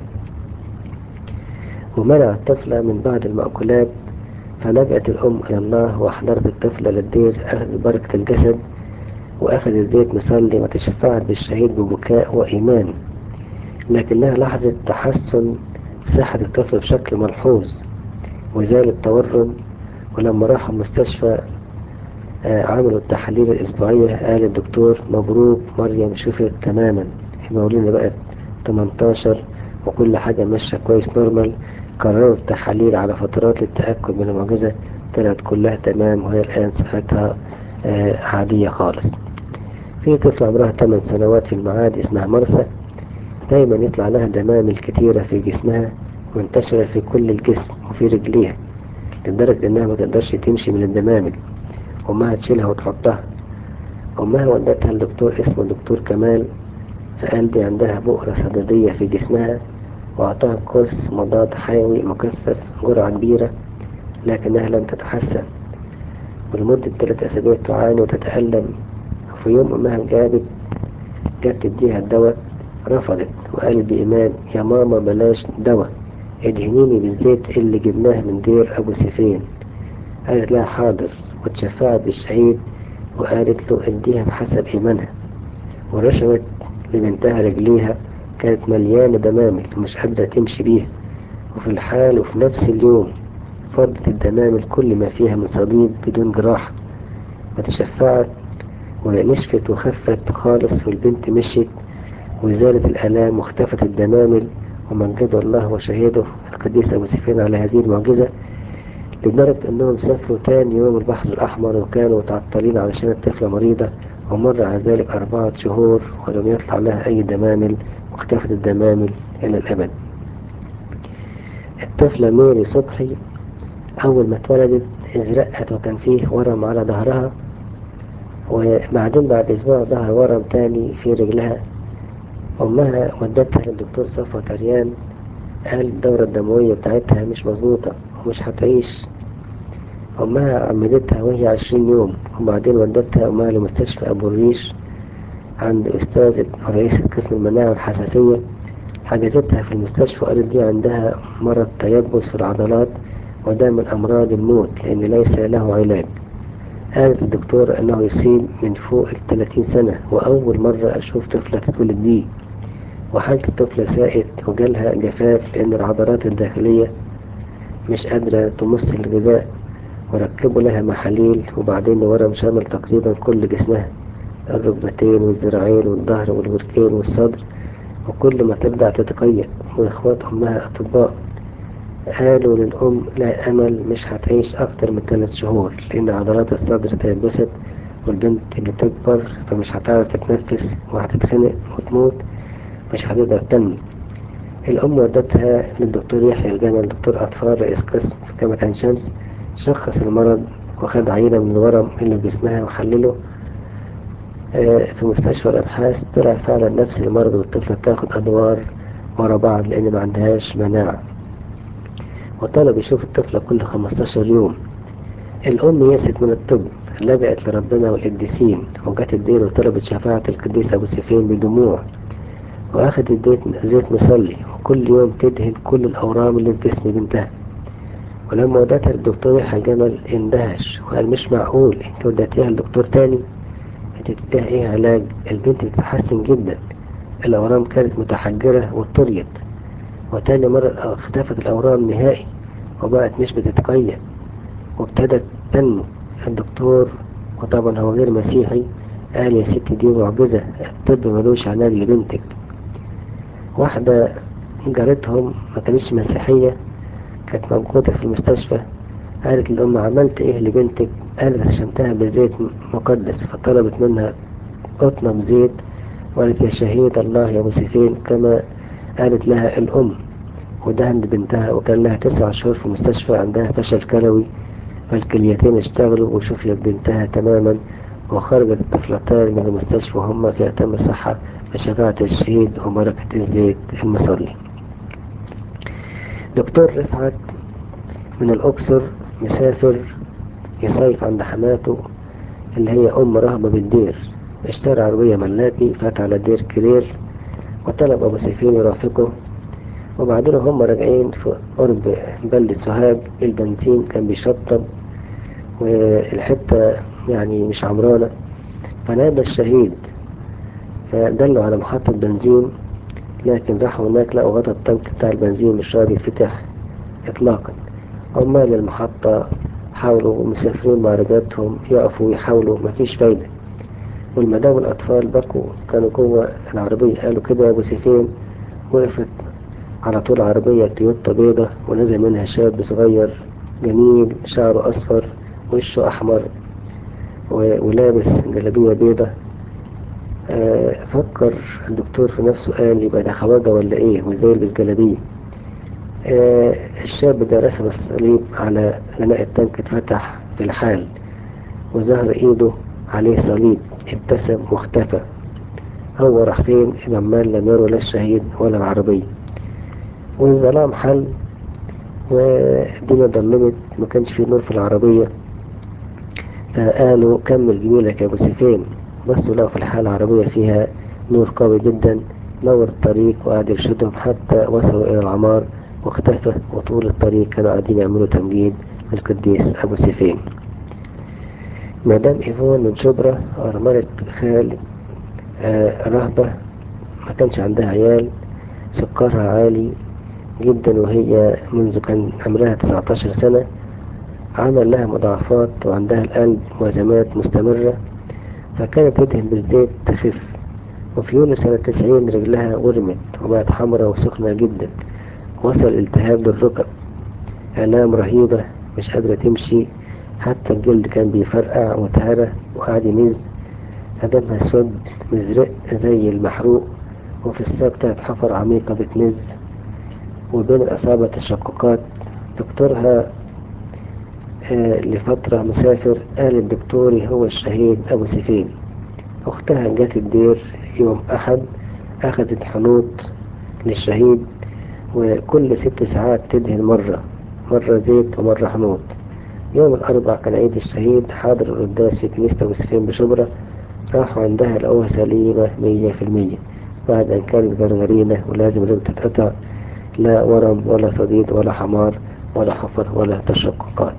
ومنع الطفلة من بعض المأكولات فلجأت الأم إلى الله وأحضرت الطفلة للدير أخذت بركة الجسد وأخذت زيت مصلي وتشفعت بالشهيد ببكاء وإيمان لكنها لاحظت تحسن صحة الطفل بشكل ملحوظ وزال التورم ولما راحوا المستشفى آه عملوا التحاليل الأسبوعية قال الدكتور مبروك مريم شفت تماما المولودة بقت 18 وكل حاجة ماشية كويس نورمال كرروا التحاليل على فترات للتأكد من المعجزة طلعت كلها تمام وهي الآن صحتها آه عادية خالص في طفلة عمرها 8 سنوات في المعاد اسمها مرثا دايما يطلع لها دمامل كتيرة في جسمها منتشرة في كل الجسم وفي رجليها لدرجة انها ما تقدرش تمشي من الدمامل امها تشيلها وتحطها امها ودتها لدكتور اسمه دكتور كمال فقال دي عندها بؤرة صددية في جسمها واعطاها كورس مضاد حيوي مكثف جرعة كبيرة لكنها لم تتحسن ولمدة ثلاث أسابيع تعاني وتتألم وفي يوم أمها جابت جت تديها الدواء رفضت وقالت بإيمان يا ماما بلاش دواء ادهنيني بالزيت اللي جبناه من دير أبو سيفين قالت لها حاضر وتشفعت بالشهيد وقالت له اديها بحسب إيمانها ورشمت لبنتها رجليها كانت مليانة دمامل ومش قادرة تمشي بيها وفي الحال وفي نفس اليوم فضت الدمامل كل ما فيها من صديد بدون جراحة وتشفعت ونشفت وخفت خالص والبنت مشيت وزالت الآلام واختفت الدمامل ومجدوا الله وشهده القديس أبو سفيان على هذه المعجزة لدرجة أنهم سافروا تاني يوم البحر الأحمر وكانوا متعطلين علشان الطفلة مريضة ومر على ذلك أربعة شهور ولم يطلع لها أي دمامل واختفت الدمامل إلى الأبد الطفلة ميري صبحي أول ما اتولدت ازرقت وكان فيه ورم على ظهرها وبعدين بعد أسبوع ظهر ورم تاني في رجلها أمها ودتها للدكتور صفوة تريان قال الدورة الدموية بتاعتها مش مظبوطة ومش هتعيش أمها عمدتها وهي عشرين يوم وبعدين ودتها أمها لمستشفى أبو الريش عند أستاذة رئيسة قسم المناعة والحساسية حجزتها في المستشفى وقالت دي عندها مرض تيبس في العضلات وده من أمراض الموت لأن ليس له علاج قالت الدكتور أنه يصيب من فوق الثلاثين سنة وأول مرة أشوف طفلة تتولد بيه وحالة الطفلة ساءت وجالها جفاف لأن العضلات الداخلية مش قادرة تمص الغذاء وركبوا لها محاليل وبعدين ورم شمل تقريبا كل جسمها الركبتين والذراعين والظهر والوركين والصدر وكل ما تبدأ تتقيأ وإخوات أمها أطباء قالوا للأم لا أمل مش هتعيش أكتر من ثلاث شهور لأن عضلات الصدر تيبست والبنت بتكبر فمش هتعرف تتنفس وهتتخنق وتموت مش هتقدر تنمو الأم ودتها للدكتور يحيى الجمل دكتور أطفال رئيس قسم في جامعة عين شمس شخص المرض وخد عينة من الورم اللي في جسمها وحلله في مستشفى الأبحاث طلع فعلا نفس المرض والطفلة بتاخد أدوار ورا بعض لأن ما عندهاش مناعة وطلب يشوف الطفلة كل 15 يوم الأم يأست من الطب لجأت لربنا والقديسين وجت الدين وطلبت شفاعة القديس أبو سفين بدموع وأخدت زيت مصلي وكل يوم تدهن كل الأورام اللي في جسم بنتها ولما ودتها للدكتور يحيى جمل اندهش وقال مش معقول انت وديتيها لدكتور تاني انت بتديها ايه علاج البنت بتتحسن جدا الأورام كانت متحجرة وطريت وتاني مرة اختفت الأورام نهائي وبقت مش بتتقيد وابتدت تنمو الدكتور وطبعا هو غير مسيحي قال يا ستي دي معجزة الطب ملوش علاج لبنتك واحدة جارتهم ما كانتش مسيحية كانت موجودة في المستشفى قالت للأم عملت ايه لبنتك قالت رشمتها بزيت مقدس فطلبت منها قطنة بزيت وقالت يا شهيد الله يا مسيفين كما قالت لها الأم ودهنت بنتها وكان لها تسع شهور في المستشفى عندها فشل كلوي فالكليتين اشتغلوا وشفيت بنتها تماما وخرجت الطفلتان من المستشفى وهما في أتم الصحة بشفاعة الشهيد وبركة الزيت المصلي دكتور رفعت من الأقصر مسافر يصيف عند حماته اللي هي أم رهبة بالدير اشترى عربية ملاكي فات على دير كرير وطلب أبو سيفين يرافقه وبعدين هم راجعين في قرب بلدة سوهاج البنزين كان بيشطب والحتة يعني مش عمرانة فنادى الشهيد فدلوا على محطة بنزين لكن راحوا هناك لقوا غطا التنك بتاع البنزين مش راضي يتفتح إطلاقا عمال المحطة حاولوا مسافرين بعربياتهم يقفوا يحاولوا مفيش فايدة والمدام والأطفال بكوا كانوا جوه العربية قالوا كده يا أبو سيفين وقفت على طول عربية تويوتا بيضة ونزل منها شاب صغير جميل شعره أصفر وشه أحمر ولابس جلابية بيضة آه فكر الدكتور في نفسه قال يبقى ده خواجة ولا ايه وازاي يلبس جلابية آه الشاب ده رسم الصليب على لناء التانك اتفتح في الحال وظهر ايده عليه صليب ابتسم واختفى هو راح فين العمال لم يروا لا الشهيد ولا العربية والظلام حل والدنيا ضلمت ما كانش فيه نور في العربية فقالوا كمل جميلك يا ابو سيفين بصوا لقوا في الحالة العربية فيها نور قوي جدا نور الطريق وقعد يرشدهم حتى وصلوا إلى العمار واختفى وطول الطريق كانوا قاعدين يعملوا تمجيد للقديس أبو سيفين مدام إيفون من شبرا أرملة خالد آه رهبة ما كانش عندها عيال سكرها عالي جدا وهي منذ كان عمرها 19 سنة عمل لها مضاعفات وعندها القلب وازمات مستمرة فكانت تدهن بالزيت تخف وفي يونيو سنة 90 رجلها ورمت وبقت حمراء وسخنة جدا وصل التهاب للركب آلام رهيبة مش قادرة تمشي حتى الجلد كان بيفرقع وتهرى وقعد ينز قدمها اسود مزرق زي المحروق وفي الساق تحت حفر عميقة بتنز وبين الأصابع تشققات دكتورها آه لفترة مسافر قال الدكتور هو الشهيد أبو سفين أختها جت الدير يوم أحد أخذت حنوط للشهيد وكل ست ساعات تدهن مرة مرة زيت ومرة حنوط يوم الأربع كان عيد الشهيد حاضر القداس في كنيسة أبو سفين بشبرا راحوا عندها لقوها سليمة مية في المية بعد أن كانت جرجرينة ولازم لم تتقطع لا ورم ولا صديد ولا حمار ولا حفر ولا تشققات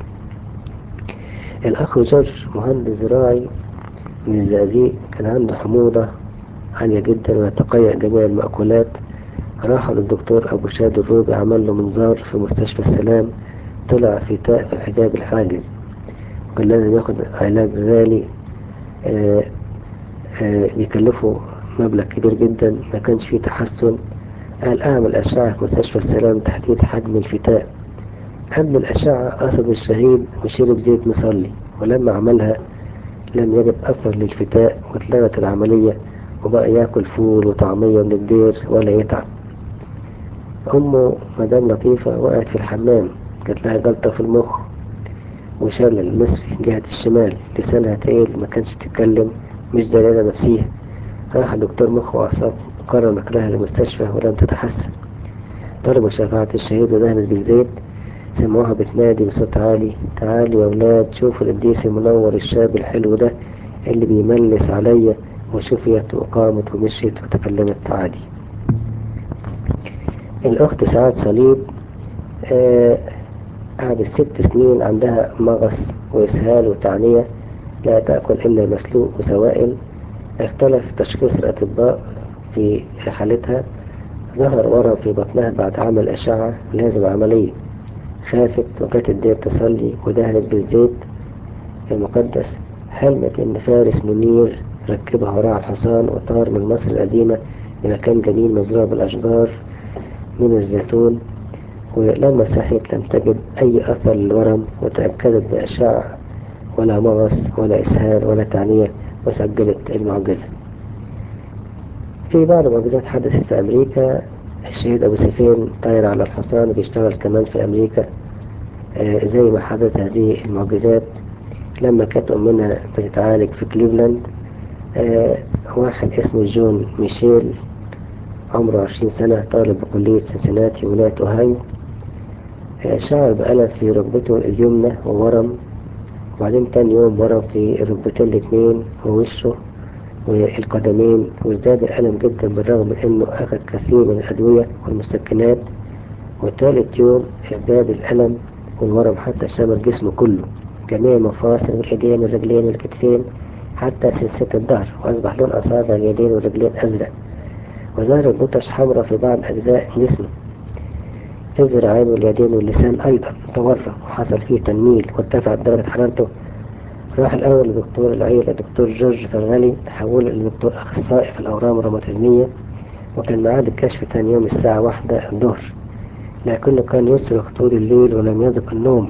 الأخ جورج مهندس زراعي من الزقازيق كان عنده حموضة عالية جدا ويتقيأ جميع المأكولات راحوا للدكتور أبو شاد الروبي عمل له منظار في مستشفى السلام طلع في تاء في الحجاب الحاجز وكان لازم ياخد علاج غالي آآ آآ بيكلفه مبلغ كبير جدا ما كانش فيه تحسن قال أعمل أشعة في مستشفى السلام تحديد حجم الفتاء قبل الأشعة قصد الشهيد وشرب زيت مصلي ولما عملها لم يجد أثر للفتاء واتلغت العملية وبقى ياكل فول وطعمية من الدير ولا يتعب أمه مدام لطيفة وقعت في الحمام جات لها جلطة في المخ وشلل نصفي جهة الشمال لسانها تقيل ما كانش بتتكلم مش دلالة نفسيها راح دكتور مخ وأعصاب قرر نقلها للمستشفى ولم تتحسن طلبوا شفاعة الشهيد ودهنت بالزيت سمعوها بتنادي بصوت عالي تعالوا يا ولاد شوفوا القديس المنور الشاب الحلو ده اللي بيملس عليا وشفيت وقامت ومشيت وتكلمت عادي الأخت سعاد صليب آه قعدت ست سنين عندها مغص وإسهال وتعنية لا تأكل إلا المسلوق وسوائل اختلف تشخيص الأطباء في حالتها ظهر ورم في بطنها بعد عمل أشعة لازم عملية خافت وجت الدير تصلي ودهنت بالزيت المقدس حلمت إن فارس منير ركبها وراء الحصان وطار من مصر القديمة لمكان جميل مزروع بالأشجار من الزيتون ولما صحيت لم تجد أي أثر للورم وتأكدت بأشعة ولا مغص ولا إسهال ولا تعنية وسجلت المعجزة في بعض المعجزات حدثت في أمريكا الشهيد أبو سفين طاير على الحصان وبيشتغل كمان في أمريكا آه زي ما حدث هذه المعجزات لما كانت أمنا بتتعالج في كليفلاند آه واحد اسمه جون ميشيل عمره عشرين سنة طالب بكلية سنسناتي ولاية أوهايو آه شعر بألم في ركبته اليمنى وورم وبعدين تاني يوم ورم في الركبتين الاتنين ووشه والقدمين وازداد الألم جدا بالرغم من أنه أخذ كثير من الأدوية والمسكنات وثالث يوم ازداد الألم والورم حتى شمل جسمه كله جميع المفاصل والإيدين والرجلين والكتفين حتى سلسلة الظهر وأصبح لون أصابع اليدين والرجلين أزرق وظهرت بطش حمراء في بعض أجزاء جسمه في الذراعين واليدين واللسان أيضا تورم وحصل فيه تنميل وارتفعت درجة حرارته راح الأول لدكتور العيلة دكتور جورج فرغلي تحوله لدكتور أخصائي في الأورام الروماتيزمية وكان معاد الكشف تاني يوم الساعة واحدة الظهر لكنه كان يصرخ طول الليل ولم يذق النوم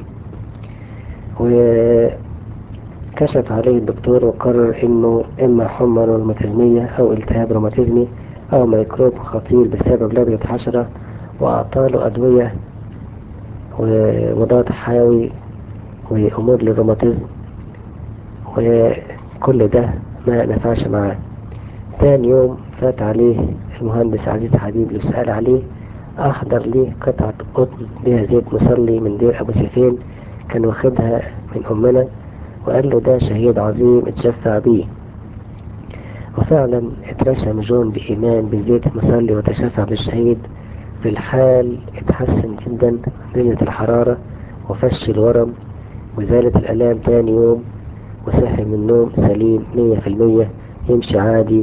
وكشف عليه الدكتور وقرر انه اما حمى روماتيزمية او التهاب روماتيزمي او ميكروب خطير بسبب لدغة حشرة واعطاله ادوية ومضاد حيوي وامور للروماتيزم وكل ده ما نفعش معاه تاني يوم فات عليه المهندس عزيز حبيب اللي سأل عليه أحضر لي قطعة قطن بها زيت مصلي من دير أبو سفين كان واخدها من أمنا وقال له ده شهيد عظيم اتشفع بيه وفعلا اترشم جون بإيمان بالزيت المصلي وتشفع بالشهيد في الحال اتحسن جدا نزلت الحرارة وفش الورم وزالت الآلام تاني يوم وصحي من النوم سليم مية في المية يمشي عادي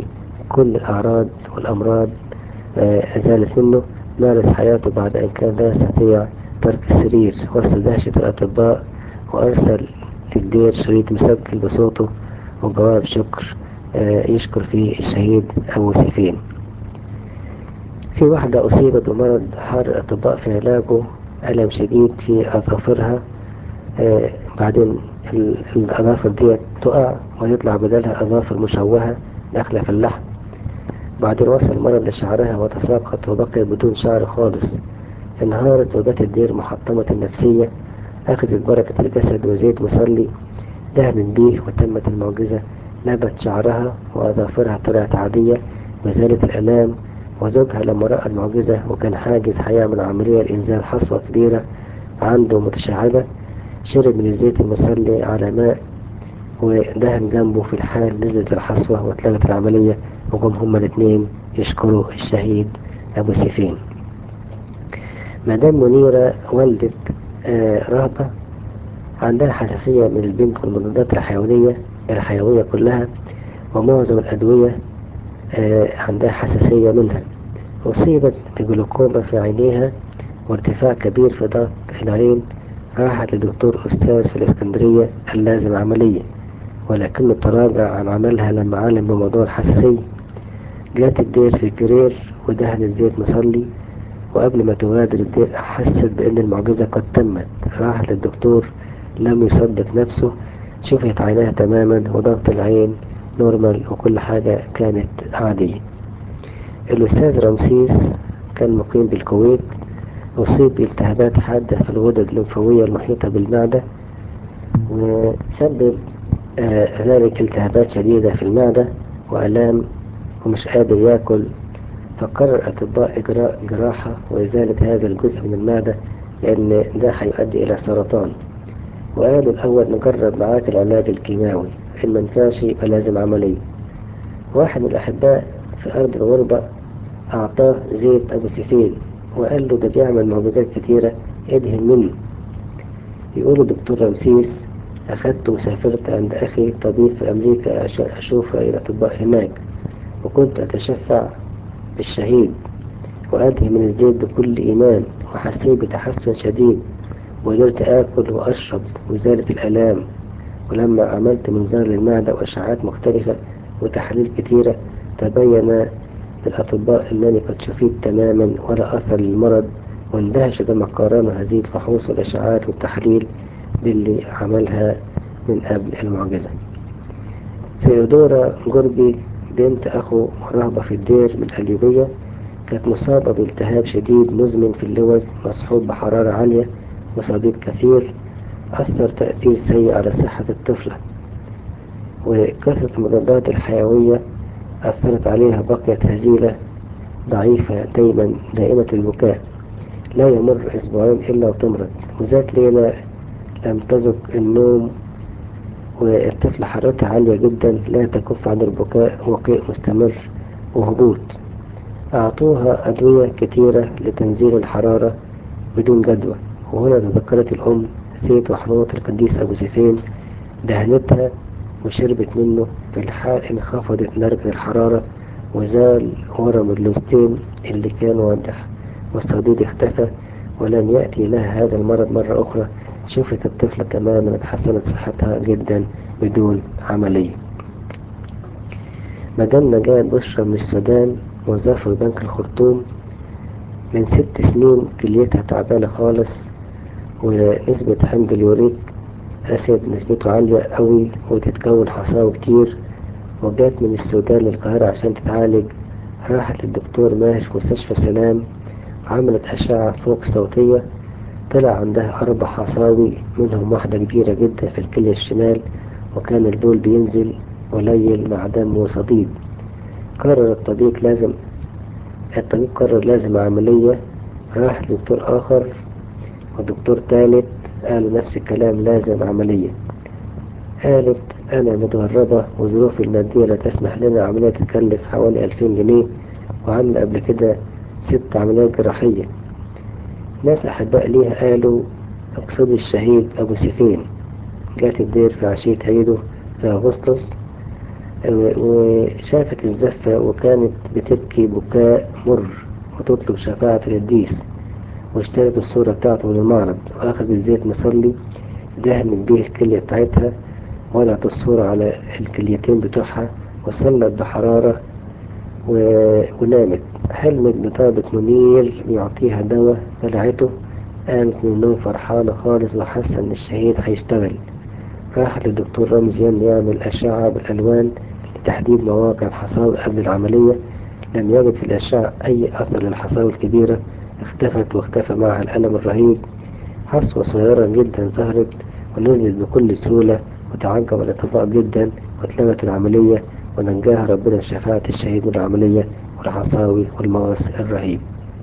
كل الأعراض والأمراض زالت منه مارس حياته بعد أن كان لا يستطيع ترك السرير وسط دهشة الأطباء وأرسل للدير شريط مسجل بصوته وجواب شكر يشكر فيه الشهيد أبو سيفين في واحدة أصيبت بمرض حار الأطباء في علاجه ألم شديد في أظافرها بعدين الأظافر دي تقع ويطلع بدلها أظافر مشوهة داخلة في اللحم بعدين وصل المرض لشعرها وتساقط وبقيت بدون شعر خالص انهارت وجت الدير محطمة النفسية أخذت بركة الجسد وزيت مصلي دهن بيه وتمت المعجزة نبت شعرها وأظافرها طلعت عادية وزالت الألام وزوجها لما رأى المعجزة وكان حاجز هيعمل عملية لإنزال حصوة كبيرة عنده متشعبة شرب من الزيت المصلي على ماء ودهن جنبه في الحال نزلت الحصوة واتلغت العملية وهم هما الاثنين يشكروا الشهيد أبو سيفين مدام منيرة والدة آه رهبة عندها حساسية من البنت والمضادات الحيوية الحيوية كلها ومعظم الأدوية آه عندها حساسية منها أصيبت بجلوكوما في عينيها وارتفاع كبير في ضغط العين راحت لدكتور أستاذ في الإسكندرية اللازم عملية ولكنه تراجع عن عملها لما علم بموضوع الحساسية جات الدير في جرير ودهنت زيت مصلي وقبل ما تغادر الدير حست بأن المعجزة قد تمت راحت للدكتور لم يصدق نفسه شفت عينها تماما وضغط العين نورمال وكل حاجة كانت عادية الأستاذ رمسيس كان مقيم بالكويت أصيب بالتهابات حادة في الغدد الليمفاوية المحيطة بالمعدة وسبب آه ذلك التهابات شديدة في المعدة وألام ومش قادر ياكل فقرر الأطباء إجراء جراحة وإزالة هذا الجزء من المعدة لأن ده هيؤدي إلى سرطان وقالوا الأول نجرب معاك العلاج الكيماوي إن منفعش يبقى لازم عملية واحد من الأحباء في أرض الغربة أعطاه زيت أبو سفين وقال له ده بيعمل معجزات كتيرة ادهن منه يقول دكتور رمسيس أخدت وسافرت عند أخي طبيب في أمريكا عشان أشوف رأي الأطباء هناك وكنت أتشفع بالشهيد وأدهن من الزيت بكل إيمان وحسيت بتحسن شديد وقدرت آكل وأشرب وزالت الآلام ولما عملت منظار للمعدة وأشعات مختلفة وتحاليل كتيرة تبين للأطباء أنني قد شفيت تماما ولا أثر للمرض واندهش لما قارنوا هذه الفحوص والأشعات والتحليل باللي عملها من قبل المعجزة ثيودورا جورجي بنت أخو رهبة في الدير من القليوبية كانت مصابة بالتهاب شديد مزمن في اللوز مصحوب بحرارة عالية وصديد كثير أثر تأثير سيء على صحة الطفلة وكثرة المضادات الحيوية أثرت عليها بقيت هزيلة ضعيفة دايما دائمة البكاء لا يمر أسبوعين إلا وتمرض وذات ليلة لم تذق النوم والطفلة حرارتها عالية جدا لا تكف عن البكاء وقيء مستمر وهبوط أعطوها أدوية كثيرة لتنزيل الحرارة بدون جدوى وهنا تذكرت الأم زيت وحنوط القديس أبو سيفين دهنتها وشربت منه في الحال انخفضت درجة الحرارة وزال ورم اللوستين اللي كان واضح والصديد اختفى ولم يأتي لها هذا المرض مرة أخرى شفت الطفلة تماما اتحسنت صحتها جدا بدون عملية مدام نجاة بشرى من السودان موظفة في بنك الخرطوم من ست سنين كليتها تعبانة خالص ونسبة حمض اليوريك أسيد نسبته عالية قوي وتتكون حصاوي كتير وجات من السودان للقاهرة عشان تتعالج راحت للدكتور ماهر في مستشفى السلام عملت أشعة فوق صوتية طلع عندها أربع حصاوي منهم واحدة كبيرة جدا في الكلية الشمال وكان البول بينزل قليل مع دم وصديد قرر الطبيب لازم الطبيب قرر لازم عملية راح لدكتور آخر ودكتور تالت قالوا نفس الكلام لازم عملية قالت أنا متغربة وظروفي المادية لا تسمح لنا عملية تكلف حوالي ألفين جنيه وعاملة قبل كده ست عمليات جراحية ناس أحباء ليها قالوا اقصدي الشهيد أبو سيفين جات الدير في عشية عيده في أغسطس وشافت الزفة وكانت بتبكي بكاء مر وتطلب شفاعة القديس واشترت الصورة بتاعته من المعرض وأخذت زيت مصلي دهنت بيه الكلية بتاعتها وضعت الصورة على الكليتين بتوعها وصلت بحرارة و... ونامت حلمت بضابط منير يعطيها دواء بلعته قامت من النوم فرحانة خالص وحاسة إن الشهيد هيشتغل راحت للدكتور رمزي يعمل أشعة بالألوان لتحديد مواقع الحصاوي قبل العملية لم يجد في الأشعة أي أثر للحصاوي الكبيرة اختفت واختفى معها الألم الرهيب حصوة صغيرة جدا ظهرت ونزلت بكل سهولة وتعجب الأطباء جدا واتلغت العملية ونجاها ربنا بشفاعة الشهيد من العملية والحصاوي والمغص الرهيب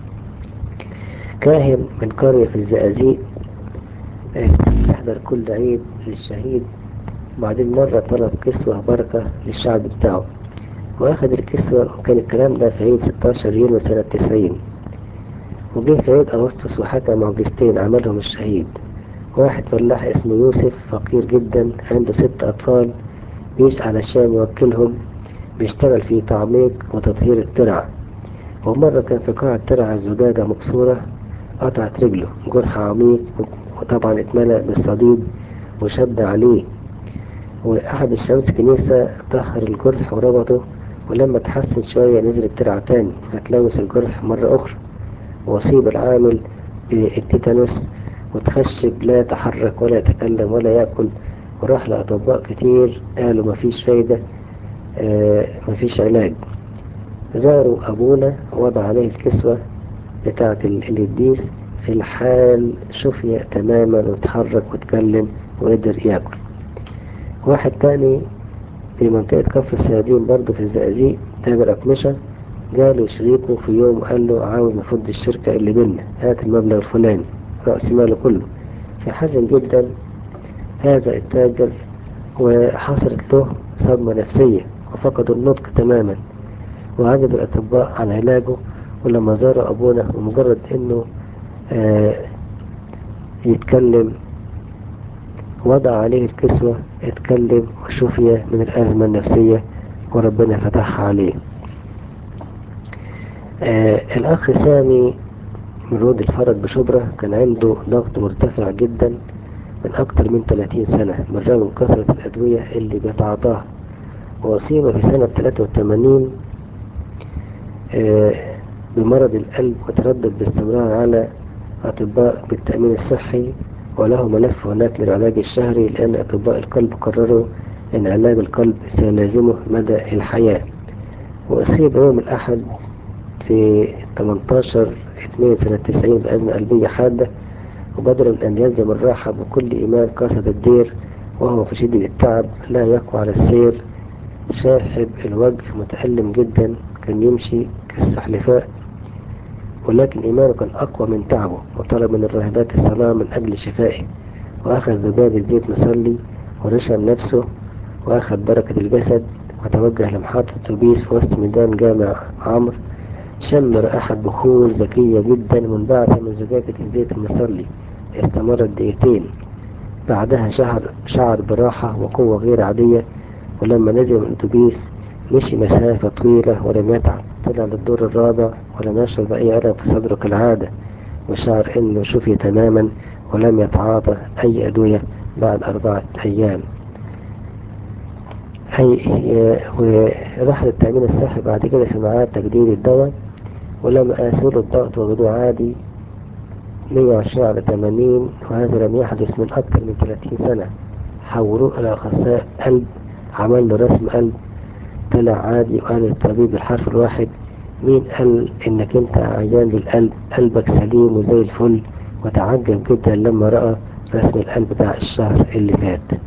كاهن من قرية في الزقازيق يحضر كل عيد للشهيد وبعدين مرة طلب كسوة بركة للشعب بتاعه وأخذ الكسوة وكان الكلام ده في عيد 16 يونيو سنة 90 وجه في عيد أغسطس وحكى معجزتين عملهم الشهيد واحد فلاح اسمه يوسف فقير جدا عنده ست أطفال بيجي علشان يوكلهم بيشتغل في تعميق وتطهير الترع ومرة كان في قاع الترع زجاجة مكسورة قطعت رجله جرح عميق وطبعا اتملأ بالصديد وشد عليه وأحد الشمس كنيسة طهر الجرح وربطه ولما تحسن شوية نزل الترع تاني فتلوث الجرح مرة أخرى وأصيب العامل بالتيتانوس وتخشب لا يتحرك ولا يتكلم ولا يأكل وراح لأطباء كتير قالوا مفيش فايدة آه مفيش علاج زاروا أبونا وضع عليه الكسوة بتاعة القديس في الحال شفي تماما وتحرك وتكلم وقدر ياكل واحد تاني في منطقة كفر السيادين برضه في الزقازيق تاجر أقمشة جاله شريكه في يوم قال له عاوز نفض الشركة اللي بينا هات المبلغ الفلاني رأس ماله كله فحزن جدا هذا التاجر وحصلت له صدمة نفسية وفقد النطق تماما وعجز الأطباء عن علاجه ولما زار أبونا ومجرد إنه آه يتكلم وضع عليه الكسوة اتكلم وشفي من الأزمة النفسية وربنا فتحها عليه آه الأخ سامي من رود الفرج بشبرة كان عنده ضغط مرتفع جدا من أكثر من 30 سنة بالرغم من كثرة الأدوية اللي بيتعاطاها وأصيب في سنة 83 آه بمرض القلب وتردد باستمرار على أطباء بالتأمين الصحي وله ملف هناك للعلاج الشهري لأن أطباء القلب قرروا أن علاج القلب سيلازمه مدى الحياة وأصيب يوم الأحد في 18 2 سنة 90 بأزمة قلبية حادة وبدلا من أن يلزم الراحة بكل إيمان قصد الدير وهو في شدة التعب لا يقوى على السير شاحب الوجه متألم جدا كان يمشي كالسحلفاء ولكن إيمانه كان أقوى من تعبه وطلب من الراهبات الصلاة من أجل شفائه وأخذ زجاجة زيت مصلي ورشم نفسه وأخذ بركة الجسد وتوجه لمحطة أتوبيس في وسط ميدان جامع عمرو شم رائحة بخور ذكية جدا منبعثة من زجاجة الزيت المصلي استمرت دقيقتين بعدها شعر, شعر براحة وقوة غير عادية ولما نزل من الأتوبيس مشي مسافة طويلة ولم يتعب طلع للدور الرابع ولم يشعر بأي ألم في صدره كالعادة وشعر إنه شفي تماما ولم يتعاطى أي أدوية بعد أربعة أيام أي وراح للتأمين الصحي بعد كده في ميعاد تجديد الدواء ولما قاسوا له الضغط وجدوه عادي 120 على 80 وهذا لم يحدث من أكثر من 30 سنة حولوه إلى أخصائي قلب عمل له رسم قلب طلع عادي وقال الطبيب الحرف الواحد مين قال انك انت عيان بالقلب قلبك سليم وزي الفل وتعجب جدا لما رأى رسم القلب بتاع الشهر اللي فات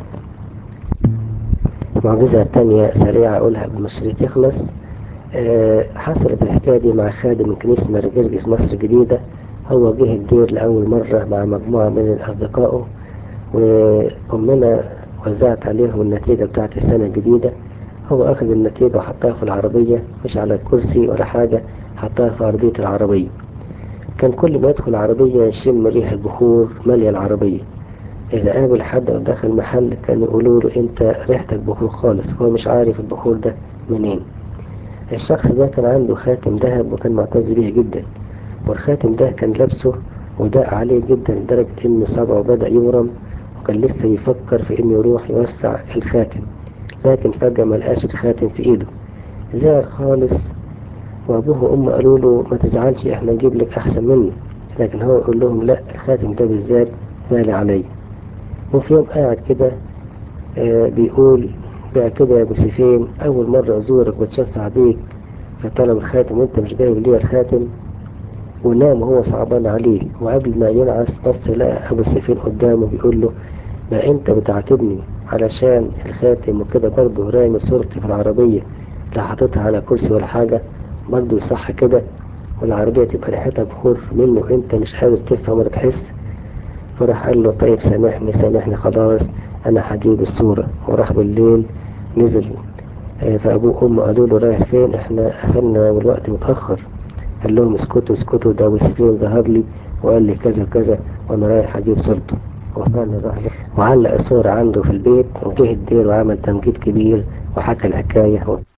المعجزة التانية سريعة أقولها قبل ما الشريط يخلص أه حصلت الحكاية دي مع خادم من كنيسة مرجرجس مصر الجديدة هو جه الدير لأول مرة مع مجموعة من أصدقائه وأمنا وزعت عليهم النتيجة بتاعت السنة الجديدة هو أخذ النتيجة وحطها في العربية مش على الكرسي ولا حاجة حطها في أرضية العربية كان كل ما يدخل العربية يشم ريح البخور مالية العربية إذا قابل حد أو دخل محل كانوا يقولوا له أنت ريحتك بخور خالص هو مش عارف البخور ده منين الشخص ده كان عنده خاتم ذهب وكان معتز بيه جدا والخاتم ده كان لابسه وداء عليه جدا لدرجة إن صبعه بدأ يورم وكان لسه يفكر في إنه يروح يوسع الخاتم لكن فجأة ما لقاش الخاتم في إيده زعل خالص وأبوه وأمه قالوا له ما تزعلش إحنا نجيب لك أحسن منه لكن هو يقول لهم لا الخاتم ده بالذات غالي علي وفي يوم قاعد كده آه بيقول بقى كده يا ابو سيفين اول مرة ازورك واتشفع بيك فطلب الخاتم وانت مش جايب لي الخاتم ونام وهو صعبان عليه وقبل ما ينعس بص لقى ابو سيفين قدامه بيقول له ما انت بتعاتبني علشان الخاتم وكده برضه رامي صورتي في العربية لا حاططها على كرسي ولا حاجة برضه صح كده والعربية تبقى ريحتها بخور منه وانت مش قادر تفهم ولا تحس فراح قال له طيب سامحني سامحني خلاص انا هجيب الصورة وراح بالليل نزل آه فابوه وامه قالوا له رايح فين احنا قفلنا والوقت متأخر قال لهم اسكتوا اسكتوا ده وسفين ظهر لي وقال لي كذا كذا وانا رايح اجيب صورته وفعلا راح وعلق الصورة عنده في البيت وجه الدير وعمل تمجيد كبير وحكى الحكاية